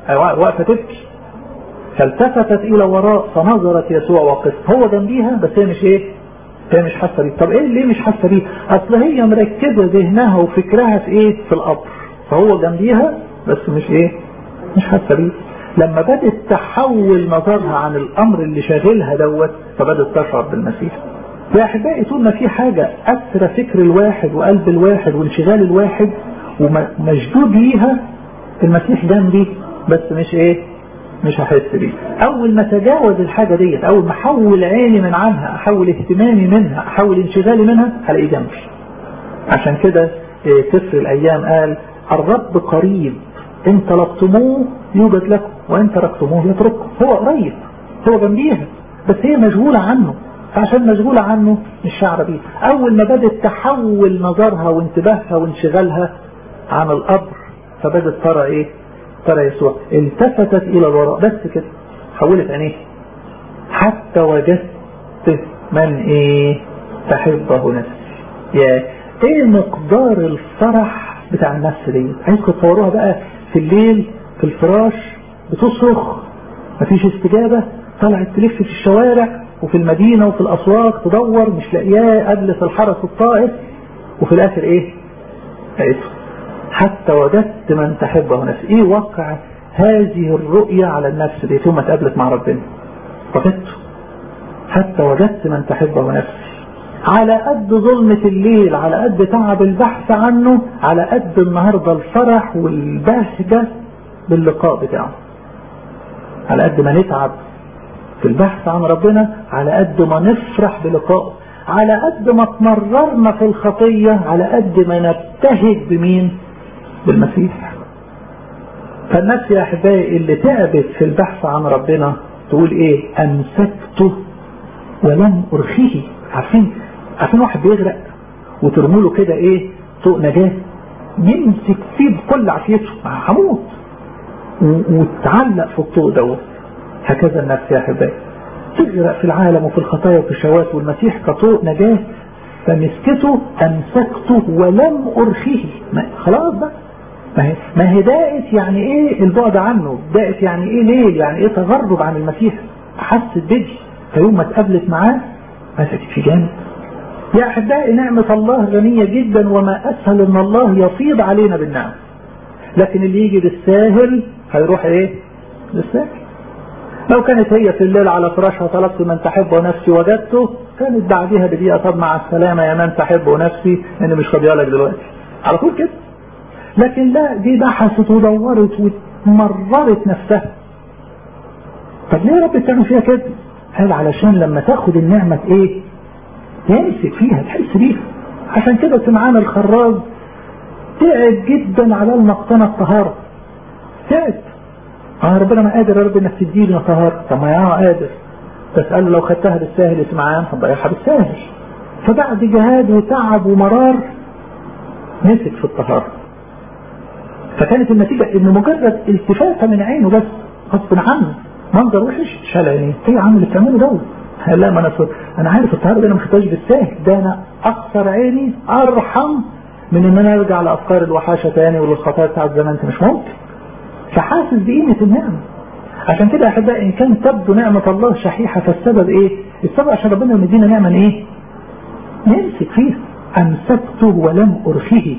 واقفة تبكي فالتفتت الى وراء فنظرت يسوع واقف هو جنبيها بس هي مش ايه هي مش حاسه بيه طب ايه ليه مش حاسه بيه اصل هي مركزه ذهنها وفكرها في ايه في القبر فهو جنبيها بس مش ايه مش حاسه بيه لما بدأت تحول نظرها عن الامر اللي شاغلها دوت فبدأت تشعر بالمسيح يا احبائي طول ما في حاجة اثر فكر الواحد وقلب الواحد وانشغال الواحد ومشدود ليها المسيح جنبي بس مش ايه مش هحس بيه اول ما تجاوز الحاجة ديت اول ما احول عيني من عنها احول اهتمامي منها احول انشغالي منها هلاقيه جنبي عشان كده سفر الايام قال الرب قريب ان طلبتموه يوجد لكم وان تركتموه يترككم هو قريب هو جنبيها بس هي مشغولة عنه فعشان مشغولة عنه مش شعر بيه اول ما بدت تحول نظرها وانتباهها وانشغالها عن القبر فبدت ترى ايه ترى يسوع التفتت الى الوراء بس كده حولت عينيه حتى وجدت من ايه تحبه نفسي يا ايه مقدار الفرح بتاع النفس دي عايزكم تصوروها بقى في الليل في الفراش بتصرخ مفيش استجابة طلعت تلف في الشوارع وفي المدينة وفي الأسواق تدور مش لاقياه قبل في الحرس الطائف وفي الآخر إيه لقيته حتى وجدت من تحبه نفسي إيه وقع هذه الرؤية على النفس دي ثم تقابلت مع ربنا وجدته حتى وجدت من تحبه نفسي على قد ظلمة الليل على قد تعب البحث عنه على قد النهاردة الفرح والبهجة باللقاء بتاعه على قد ما نتعب في البحث عن ربنا على قد ما نفرح بلقائه على قد ما تمررنا في الخطية على قد ما نبتهج بمين بالمسيح فالنفس يا أحبائي اللي تعبت في البحث عن ربنا تقول ايه أمسكته ولم أرخيه عارفين عارفين واحد بيغرق وترموا له كده ايه طوق نجاة يمسك فيه بكل عافيته هموت وتعلق في الطوق دوت هكذا النفس يا احبائي تغرق في العالم وفي الخطايا وفي الشهوات والمسيح كطوق نجاة فمسكته امسكته ولم ارخيه خلاص بقى ما هي ما هي دائت يعني ايه البعد عنه دائت يعني ايه ليل يعني ايه تغرب عن المسيح حست بدي فيوم ما اتقابلت معاه مسكت في جانب يا احبائي نعمة الله غنية جدا وما اسهل ان الله يفيض علينا بالنعم لكن اللي يجي بالساهل هيروح ايه بالساهل لو كانت هي في الليل على فراشها طلبت من تحبه نفسي وجدته كانت بعدها بدقيقة طب مع السلامة يا من تحبه نفسي انا مش فاضيه لك دلوقتي على طول كده لكن لا دي بحثت ودورت ومررت نفسها طب ليه يا رب بتعمل فيها كده قال علشان لما تاخد النعمة ايه تمسك فيها تحس بيها عشان كده سمعان الخراج تعب جدا على المقتنى الطهارة تعب اه ربنا ما قادر يا رب انك تديني طهارة طب ما يا قادر بس قال له لو خدتها بالساهل سمعان هتضيعها بالساهل فبعد جهاد وتعب ومرار مسك في الطهارة فكانت النتيجة ان مجرد التفاتة من عينه بس غصب عنه منظر وحش شال عينيه ايه يا عم اللي بتعمله دوت لا ما انا انا عارف الطهارة دي انا ما خدتهاش بالساهل ده انا اكثر عيني ارحم من ان انا ارجع لافكار الوحاشة تاني وللخطايا بتاعت زمان انت مش ممكن فحاسس بقيمة النعمة عشان كده يا احبائي ان كان تبدو نعمة الله شحيحة فالسبب ايه السبب عشان ربنا مدينا نعمة ايه نمسك فيها امسكته ولم ارخيه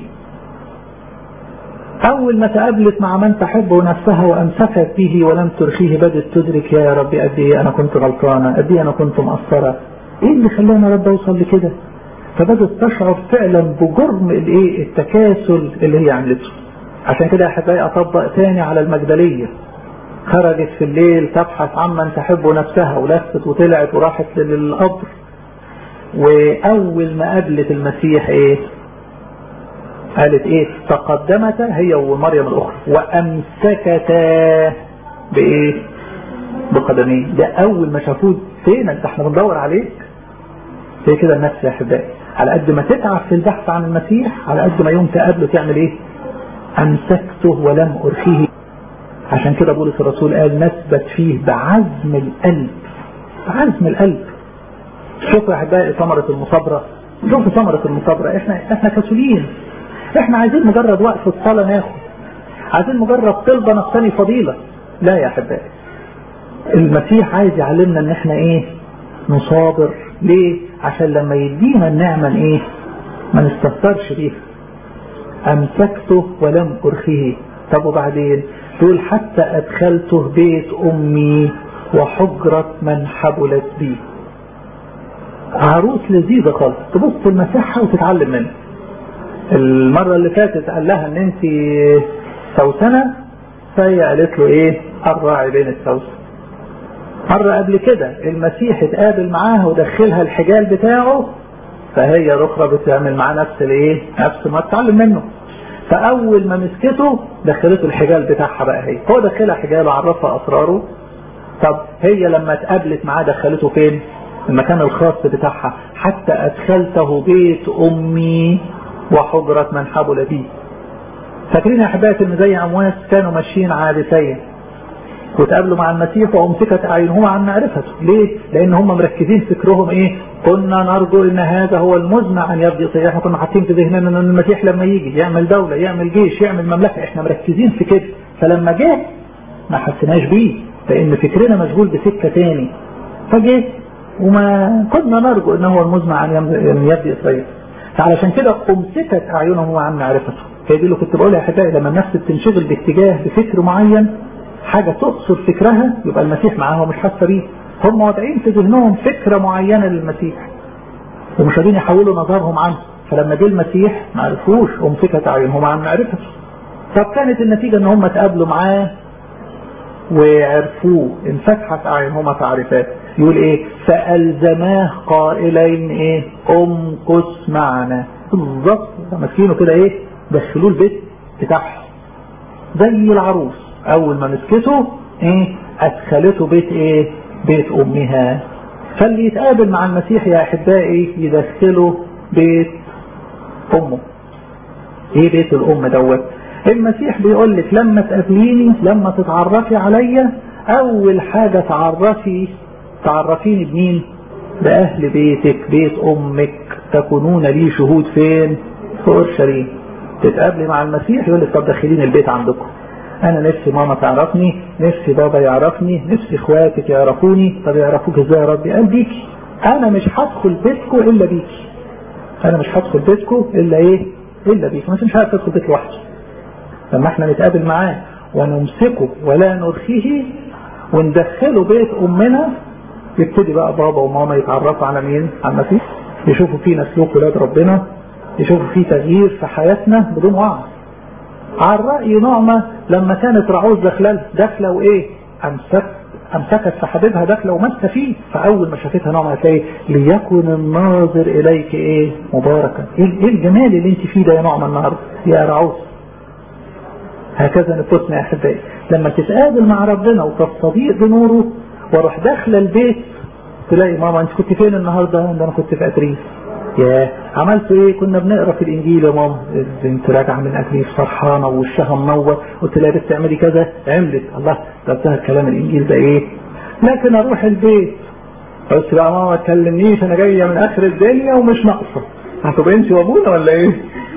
اول ما تقابلت مع من تحبه نفسها وامسكت به ولم ترخيه بدت تدرك يا رب قد ايه انا كنت غلطانة قد ايه انا كنت مقصرة ايه اللي خلاني يا رب اوصل لكده فبدت تشعر فعلا بجرم الايه التكاسل اللي هي عملته عشان كده يا احبائي اطبق تاني على المجدلية خرجت في الليل تبحث عمن تحب نفسها ولفت وطلعت وراحت للقبر واول ما قابلت المسيح ايه قالت ايه تقدمتا هي ومريم الاخرى وامسكتا بايه بقدميه ده اول ما شافوه فين انت احنا بندور عليك هي كده النفس يا احبائي على قد ما تتعب في البحث عن المسيح على قد ما يوم تقابله تعمل ايه امسكته ولم ارخيه عشان كده بولس الرسول قال نثبت فيه بعزم القلب بعزم القلب شوفوا يا احبائي ثمرة المصابرة شوفوا ثمرة المصابرة احنا احنا كسولين احنا عايزين مجرد وقت الصلاة ناخد عايزين مجرد طلبة نقتني فضيلة لا يا احبائي المسيح عايز يعلمنا ان احنا ايه نصابر ليه عشان لما يدينا النعمة ايه ما نستهترش بيها امسكته ولم ارخيه طب وبعدين تقول حتى ادخلته بيت امي وحجرة من حبلت بي عروس لذيذة خالص تبص المسيحة وتتعلم منه المرة اللي فاتت قال لها ان انت سوسنة فهي قالت له ايه الراعي بين السوسن مرة قبل كده المسيح اتقابل معاها ودخلها الحجال بتاعه فهي الاخرى بتعمل معاه نفس الايه نفس ما تتعلم منه فاول ما مسكته دخلته الحجال بتاعها بقى هي هو دخلها حجال وعرفها اسراره طب هي لما اتقابلت معاه دخلته فين المكان الخاص بتاعها حتى ادخلته بيت امي وحجرة من حبل بي فاكرين يا احبائي ان زي امواس كانوا ماشيين عادتين وتقابلوا مع المسيح وامسكت اعينهما عن معرفته ليه لان هم مركزين فكرهم ايه كنا نرجو ان هذا هو المزمع ان يبدي طيب احنا كنا حاطين في ذهننا ان المسيح لما يجي يعمل دولة يعمل جيش يعمل مملكة احنا مركزين في كده فلما جه ما حسناش بيه لان فكرنا مشغول بسكة تاني فجه وما كنا نرجو ان هو المزمع ان يبدي اسرائيل فعلشان كده امسكت اعينهم عن معرفته هي دي اللي كنت بقولها يا حبايبي لما النفس بتنشغل باتجاه بفكر معين حاجة تقصر فكرها يبقى المسيح معاها ومش حاسة بيه هم واضعين في ذهنهم فكرة معينة للمسيح ومش قادرين يحولوا نظرهم عنه فلما جه المسيح ما عرفوش امسكت اعينهم عن معرفته طب كانت النتيجة ان هم اتقابلوا معاه وعرفوه انفتحت اعينهما تعرفات يقول ايه فالزماه قائلين ايه امكث معنا بالظبط ماسكينه كده ايه دخلوه البيت بتاعهم زي العروس اول ما مسكته ايه ادخلته بيت ايه بيت امها فاللي يتقابل مع المسيح يا احبائي يدخله بيت امه ايه بيت الام دوت المسيح بيقول لك لما تقابليني لما تتعرفي عليا اول حاجة تعرفي تعرفيني بمين باهل بيتك بيت امك تكونون لي شهود فين في اورشليم تتقابلي مع المسيح يقول لك طب دخليني البيت عندكم انا نفسي ماما تعرفني نفسي بابا يعرفني نفسي اخواتك يعرفوني طب يعرفوك ازاي يا ربي قال بيكي انا مش هدخل بيتكم الا بيكي انا مش هدخل بيتكم الا ايه الا بيكي مش عارف تدخل بيت لوحدي لما احنا نتقابل معاه ونمسكه ولا نرخيه وندخله بيت امنا يبتدي بقى بابا وماما يتعرفوا على مين على المسيح يشوفوا فينا سلوك ولاد ربنا يشوفوا فيه تغيير في حياتنا بدون وعي على رأي نعمة لما كانت رعوز داخله داخله وايه امسك امسكت في حبيبها داخله وماسكه فيه فاول ما شافتها نعمة تلاقي ليكن الناظر اليك ايه مباركا ايه الجمال اللي انت فيه ده يا نعمة النهارده يا رعوز هكذا نفوسنا يا احبائي لما تتقابل مع ربنا وتستضيء بنوره واروح داخله البيت تلاقي ماما انت كنت فين النهارده ده انا كنت في اتريس يا عملت ايه كنا بنقرا في الانجيل يا ماما البنت راجعه من اتريس فرحانه ووشها منور قلت لها يا بنت اعملي كذا عملت الله قلتها الكلام الانجيل ده ايه لكن اروح البيت قلت بقى ماما ما تكلمنيش انا جايه من اخر الدنيا ومش ناقصه هتبقى انت وابونا ولا ايه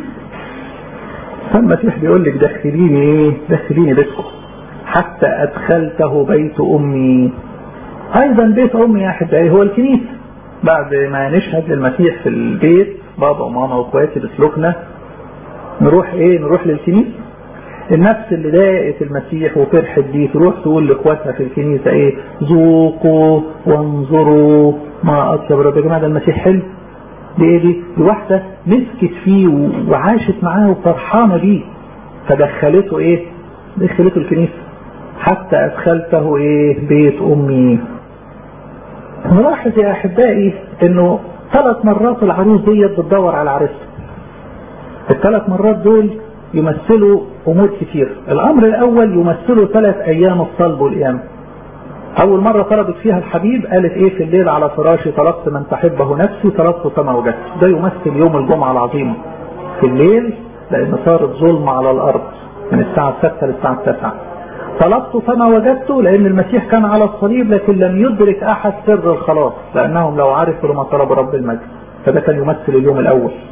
فالمسيح بيقول لك دخليني ايه دخليني بيتكم حتى ادخلته بيت امي ايضا بيت امي يا احبائي هو الكنيسه بعد ما نشهد للمسيح في البيت بابا وماما واخواتي بسلوكنا نروح ايه نروح للكنيسه النفس اللي ضايقت المسيح وفرحت بيه تروح تقول لاخواتها في الكنيسه ايه ذوقوا وانظروا ما اطيب رب يا جماعه ده المسيح حلو دي ايه دي؟ دي واحده مسكت فيه وعاشت معاه وفرحانه بيه فدخلته ايه؟ دخلته الكنيسه حتى ادخلته ايه؟ بيت امي نلاحظ يا احبائي انه ثلاث مرات العروس ديت بتدور على عريسها الثلاث مرات دول يمثلوا امور كتير الامر الاول يمثلوا ثلاث ايام الصلب والقيامه اول مرة طلبت فيها الحبيب قالت ايه في الليل على فراشي طلبت من تحبه نفسي طلبت فما وجدت ده يمثل يوم الجمعة العظيمة في الليل لان صارت ظلمة على الارض من الساعة 6 للساعة 9 طلبت فما وجدته لان المسيح كان على الصليب لكن لم يدرك احد سر الخلاص لانهم لو عرفوا لما طلبوا رب المجد فده كان يمثل اليوم الاول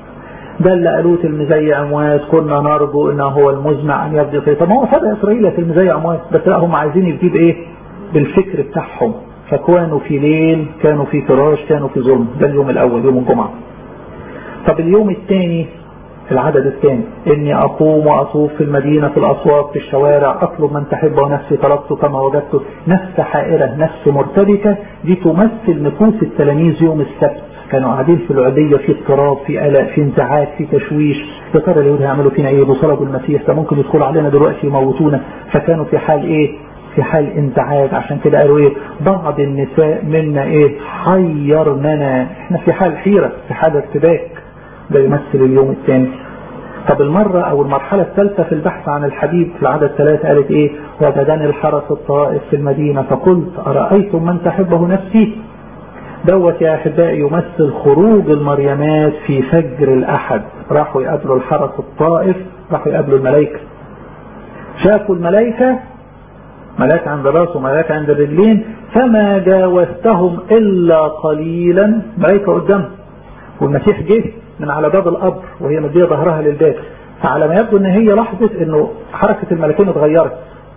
ده اللي قالوه تلميذي اموات كنا نرجو انه هو المزمع ان يبدي فيه طب ما هو سبع اسرائيل تلميذي اموات بس لا هم عايزين يبدي بايه بالفكر بتاعهم فكانوا في ليل كانوا في فراش كانوا في ظلم ده اليوم الاول يوم الجمعه طب اليوم الثاني العدد الثاني اني اقوم واطوف في المدينه في الاسواق في الشوارع اطلب من تحبه ونفسي طلبته كما وجدته نفس حائره نفس مرتبكه دي تمثل نفوس التلاميذ يوم السبت كانوا قاعدين في العديه في اضطراب في قلق في انزعاج في تشويش يا ترى اليهود هيعملوا فينا ايه بصلبوا المسيح ده ممكن يدخلوا علينا دلوقتي يموتونا فكانوا في حال ايه في حال انزعاج عشان كده قالوا ايه بعض النساء منا ايه حيرننا احنا في حال حيره في حال ارتباك ده يمثل اليوم الثاني طب المرة او المرحلة الثالثة في البحث عن الحبيب في العدد ثلاثة قالت ايه وجدني الحرس الطائف في المدينة فقلت أرأيتم من تحبه نفسي دوت يا أحبائي يمثل خروج المريمات في فجر الأحد راحوا يقابلوا الحرس الطائف راحوا يقابلوا الملائكة شافوا الملائكة ملاك عند الراس وملاك عند الرجلين فما جاوزتهم إلا قليلا ملائكة قدامهم والمسيح جه من على باب القبر وهي مديه ظهرها للباب فعلى ما يبدو ان هي لاحظت انه حركه الملكين اتغيرت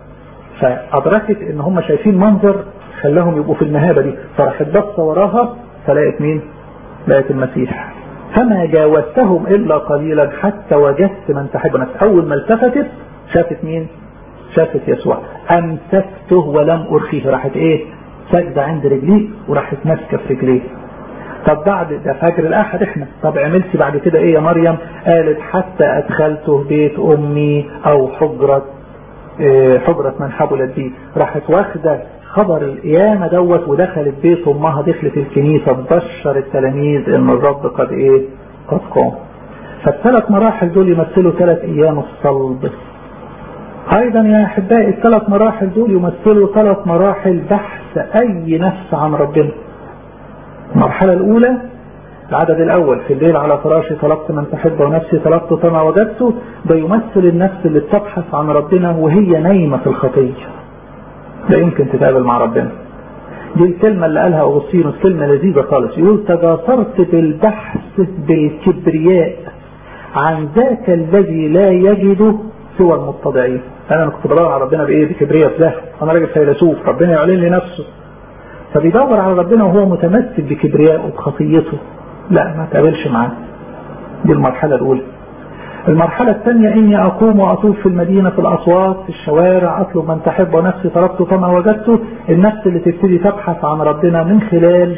فادركت ان هم شايفين منظر خلاهم يبقوا في المهابه دي فراحت بصه وراها فلقت مين؟ لقت المسيح فما جاوزتهم الا قليلا حتى وجدت من تحب نفسه اول ما التفتت شافت مين؟ شافت يسوع امسكته ولم ارخيه راحت ايه؟ سجده عند رجليه وراحت ماسكه في رجليه طب بعد ده فجر الاحد احنا طب عملتي بعد كده ايه يا مريم قالت حتى ادخلته بيت امي او حجرة إيه حجرة من حبلت بيه راحت واخدة خبر القيامة دوت ودخلت بيت امها دخلت الكنيسة تبشر التلاميذ ان الرب قد ايه قد قام فالثلاث مراحل دول يمثلوا ثلاث ايام الصلب ايضا يا احبائي الثلاث مراحل دول يمثلوا ثلاث مراحل بحث اي نفس عن ربنا المرحلة الأولى العدد الأول في الليل على فراشي طلبت من تحب ونفسي طلبت كما وجدته ده يمثل النفس اللي بتبحث عن ربنا وهي نايمة في الخطية لا يمكن تتقابل مع ربنا دي الكلمة اللي قالها أغسطينوس كلمة لذيذة خالص يقول تجاسرت بالبحث بالكبرياء عن ذاك الذي لا يجد سوى المتضعين أنا كنت بدور على ربنا بإيه بكبرياء في ده أنا راجل فيلسوف ربنا يعلن لي نفسه فبيدور على ربنا وهو متمسك بكبريائه وبخطيته لا ما تقابلش معاه دي المرحلة الأولى المرحلة الثانية إني أقوم وأطوف في المدينة في الأسواق في الشوارع أطلب من تحب ونفسي طلبته كما وجدته النفس اللي تبتدي تبحث عن ربنا من خلال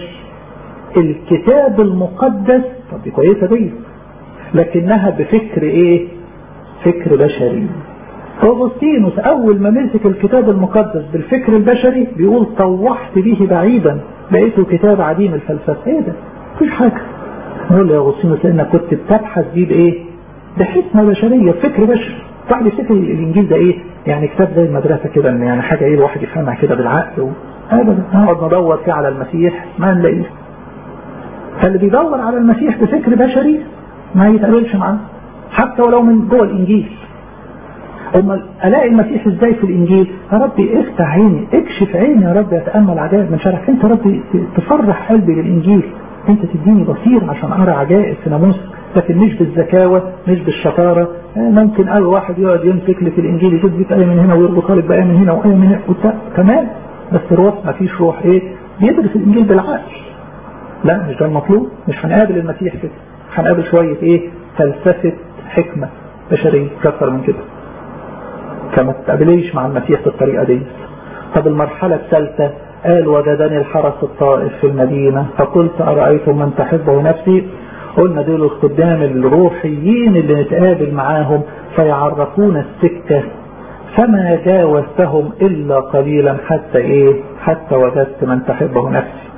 الكتاب المقدس طب دي كويسة دي لكنها بفكر إيه؟ فكر بشري أغسطينوس أول ما مسك الكتاب المقدس بالفكر البشري بيقول طوحت به بعيدا لقيته كتاب عديم الفلسفة إيه ده؟ مفيش حاجة نقول يا أغسطينوس لأنك كنت بتبحث بيه بإيه؟ بحكمة بشرية بفكر بشري بعد يفتكر الإنجيل ده إيه؟ يعني كتاب زي المدرسة كده إن يعني حاجة إيه الواحد يفهمها كده بالعقل و... أبدا نقعد ندور فيه على المسيح ما نلاقيه فاللي بيدور على المسيح بفكر بشري ما يتقابلش معاه حتى ولو من جوه الإنجيل أما ألاقي المسيح إزاي في الإنجيل يا ربي افتح عيني اكشف عيني يا رب أتأمل عجائب من شرعك أنت ربي تفرح قلبي بالإنجيل أنت تديني بصير عشان أرى عجائب في ناموسك لكن مش بالذكاوة مش بالشطارة ممكن أي واحد يقعد يمسك لي في الإنجيل يجيب لك آية من هنا ويربط لك بآية من هنا وآية من هنا وبتاع تمام بس الروح ما فيش روح إيه بيدرس الإنجيل بالعقل لا مش ده المطلوب مش هنقابل المسيح كده هنقابل شوية إيه فلسفة حكمة بشرية كثر من كده فما تتقابليش مع المسيح بالطريقة دي طب المرحلة الثالثة قال وجدني الحرس الطائف في المدينة فقلت أرأيت من تحبه نفسي قلنا دول الخدام الروحيين اللي نتقابل معاهم فيعرفون السكة فما جاوزتهم إلا قليلا حتى إيه حتى وجدت من تحبه نفسي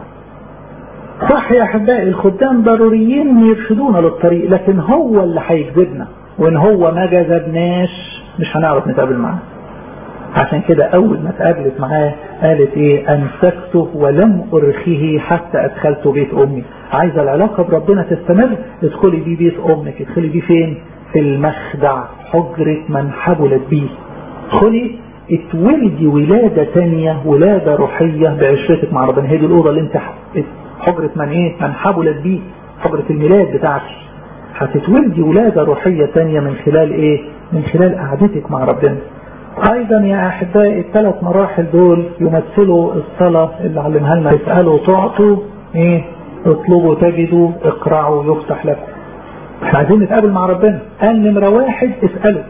صح يا أحبائي الخدام ضروريين يرشدونا للطريق لكن هو اللي هيجذبنا وإن هو ما جذبناش مش هنعرف نتقابل معاه عشان كده أول ما اتقابلت معاه قالت إيه أمسكته ولم أرخيه حتى أدخلته بيت أمي عايزة العلاقة بربنا تستمر ادخلي بيه بيت أمك ادخلي بيه فين في المخدع حجرة من حبلت بيه ادخلي اتولدي ولادة تانية ولادة روحية بعشرتك مع ربنا هي دي الأوضة اللي انت حجرة من ايه من حبلت بيه حجرة الميلاد بتاعتي هتتولدي ولادة روحية تانية من خلال ايه من خلال قعدتك مع ربنا ايضا يا احبائي الثلاث مراحل دول يمثلوا الصلاة اللي علمها لنا اسألوا تعطوا ايه اطلبوا تجدوا اقرعوا يفتح لكم احنا عايزين نتقابل مع ربنا قال نمرة واحد اسألوا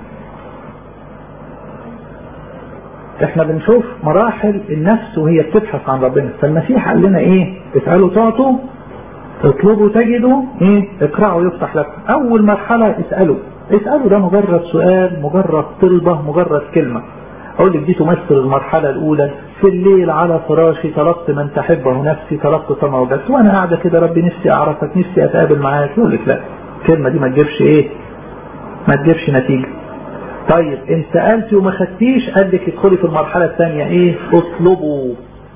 احنا بنشوف مراحل النفس وهي بتبحث عن ربنا فالمسيح قال لنا ايه اسألوا تعطوا اطلبوا تجدوا ايه اقرعوا يفتح لكم اول مرحلة اسألوا اسألوا ده مجرد سؤال مجرد طلبة مجرد كلمة اقول لك دي تمثل المرحلة الاولى في الليل على فراشي طلبت من تحبه نفسي طلبت سما وجدت وانا قاعدة كده ربي نفسي اعرفك نفسي اتقابل معاك يقول لك لا الكلمة دي ما تجيبش ايه ما تجيبش نتيجة طيب ان سألتي وما خدتيش قال لك ادخلي في المرحلة الثانية ايه اطلبوا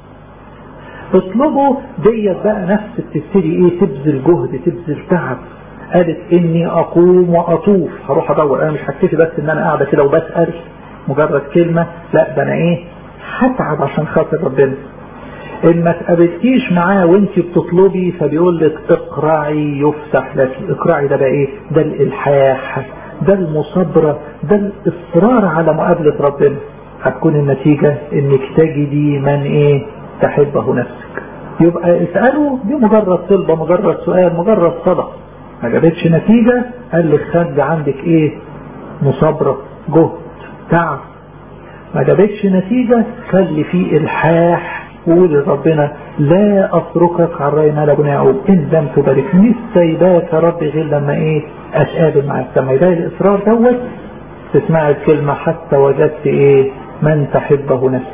اطلبوا ديت بقى نفس بتبتدي ايه تبذل جهد تبذل تعب قالت اني اقوم واطوف هروح ادور انا مش هكتفي بس ان انا قاعده كده وبسال مجرد كلمه لا ده انا ايه هتعب عشان خاطر ربنا ان ما تقابلتيش معاه وانت بتطلبي فبيقول لك اقرعي يفتح لك اقرعي ده بقى ايه ده الالحاح ده المصابره ده الاصرار على مقابله ربنا هتكون النتيجه انك تجدي من ايه تحبه نفسك يبقى اسأله دي مجرد طلبة مجرد سؤال مجرد صدق ما جابتش نتيجة قال لك خد عندك ايه مصابرة جهد تعب ما جابتش نتيجة خلي فيه الحاح قول لربنا لا اتركك على الرأي مال ابن يعقوب ان لم تباركني سيباك يا رب غير لما ايه اتقابل معاك لما يبقى الاصرار دوت تسمع الكلمة حتى وجدت ايه من تحبه نفسك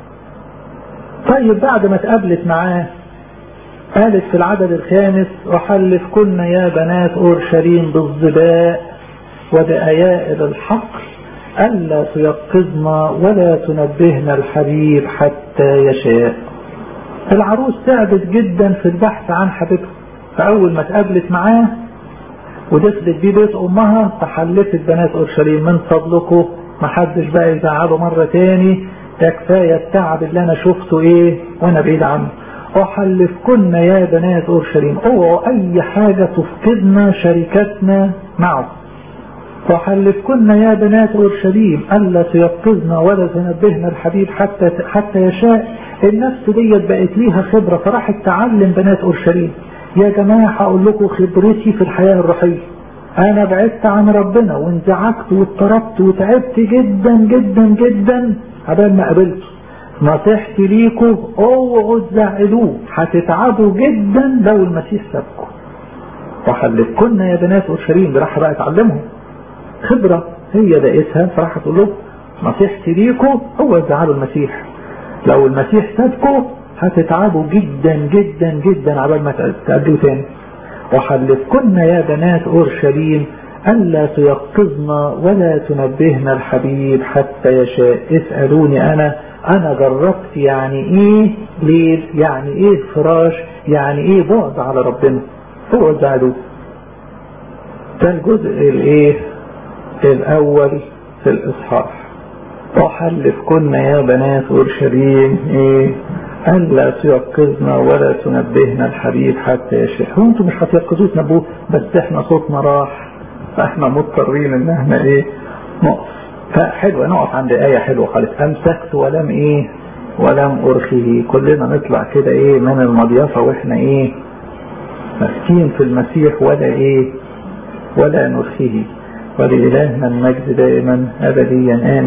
طيب بعد ما اتقابلت معاه قالت في العدد الخامس أحلف كن يا بنات أورشليم بالظباء وبأيائل الحقل ألا تيقظن ولا تنبهن الحبيب حتى يشاء العروس تعبت جدا في البحث عن حبيبها فأول ما اتقابلت معاه ودخلت بيه بيت أمها فحلفت بنات أورشليم من فضلكم محدش بقى يزعله مرة تاني ده كفاية التعب اللي أنا شفته إيه وأنا بعيد عنه أحلفكن يا بنات أورشليم اوعوا أي حاجة تفقدنا شركتنا معه وحلفكن يا بنات أورشليم ألا تيقظن ولا تنبهن الحبيب حتى حتى يشاء النفس ديت بقت ليها خبرة فراحت تعلم بنات أورشليم يا جماعة هقول لكم خبرتي في الحياة الروحية أنا بعدت عن ربنا وانزعجت واضطربت وتعبت جدا جدا جدا عبال ما قابلته نصيحتي ليكوا اوعوا تزعلوه هتتعبوا جدا لو المسيح سابكم وحلفكن يا بنات اورشليم دي راح بقى تعلمهم خبرة هي دقيتها فراح تقول لهم نصيحتي ليكوا اوعوا تزعلوا المسيح لو المسيح سابكم هتتعبوا جدا جدا جدا عبال ما تقابلوه تاني وحلفكن يا بنات اورشليم ألا تيقظن ولا تنبهن الحبيب حتى يشاء اسألوني أنا أنا جربت يعني إيه ليل يعني إيه فراش يعني إيه بعد على ربنا هو زعلوا ده الجزء الإيه الأول في الإصحاح وحلفكن يا بنات أورشليم إيه ألا تيقظنا ولا تنبهنا الحبيب حتى يشاء هو انتوا مش هتيقظوه تنبوه بس احنا صوتنا راح فاحنا مضطرين ان احنا ايه نقف فحلوة نقف عند آية حلوة خالص أمسكت ولم إيه ولم أرخيه كلنا نطلع كده إيه من المضيافة وإحنا إيه ماسكين في المسيح ولا إيه ولا نرخيه ولإلهنا المجد دائما أبديا آمين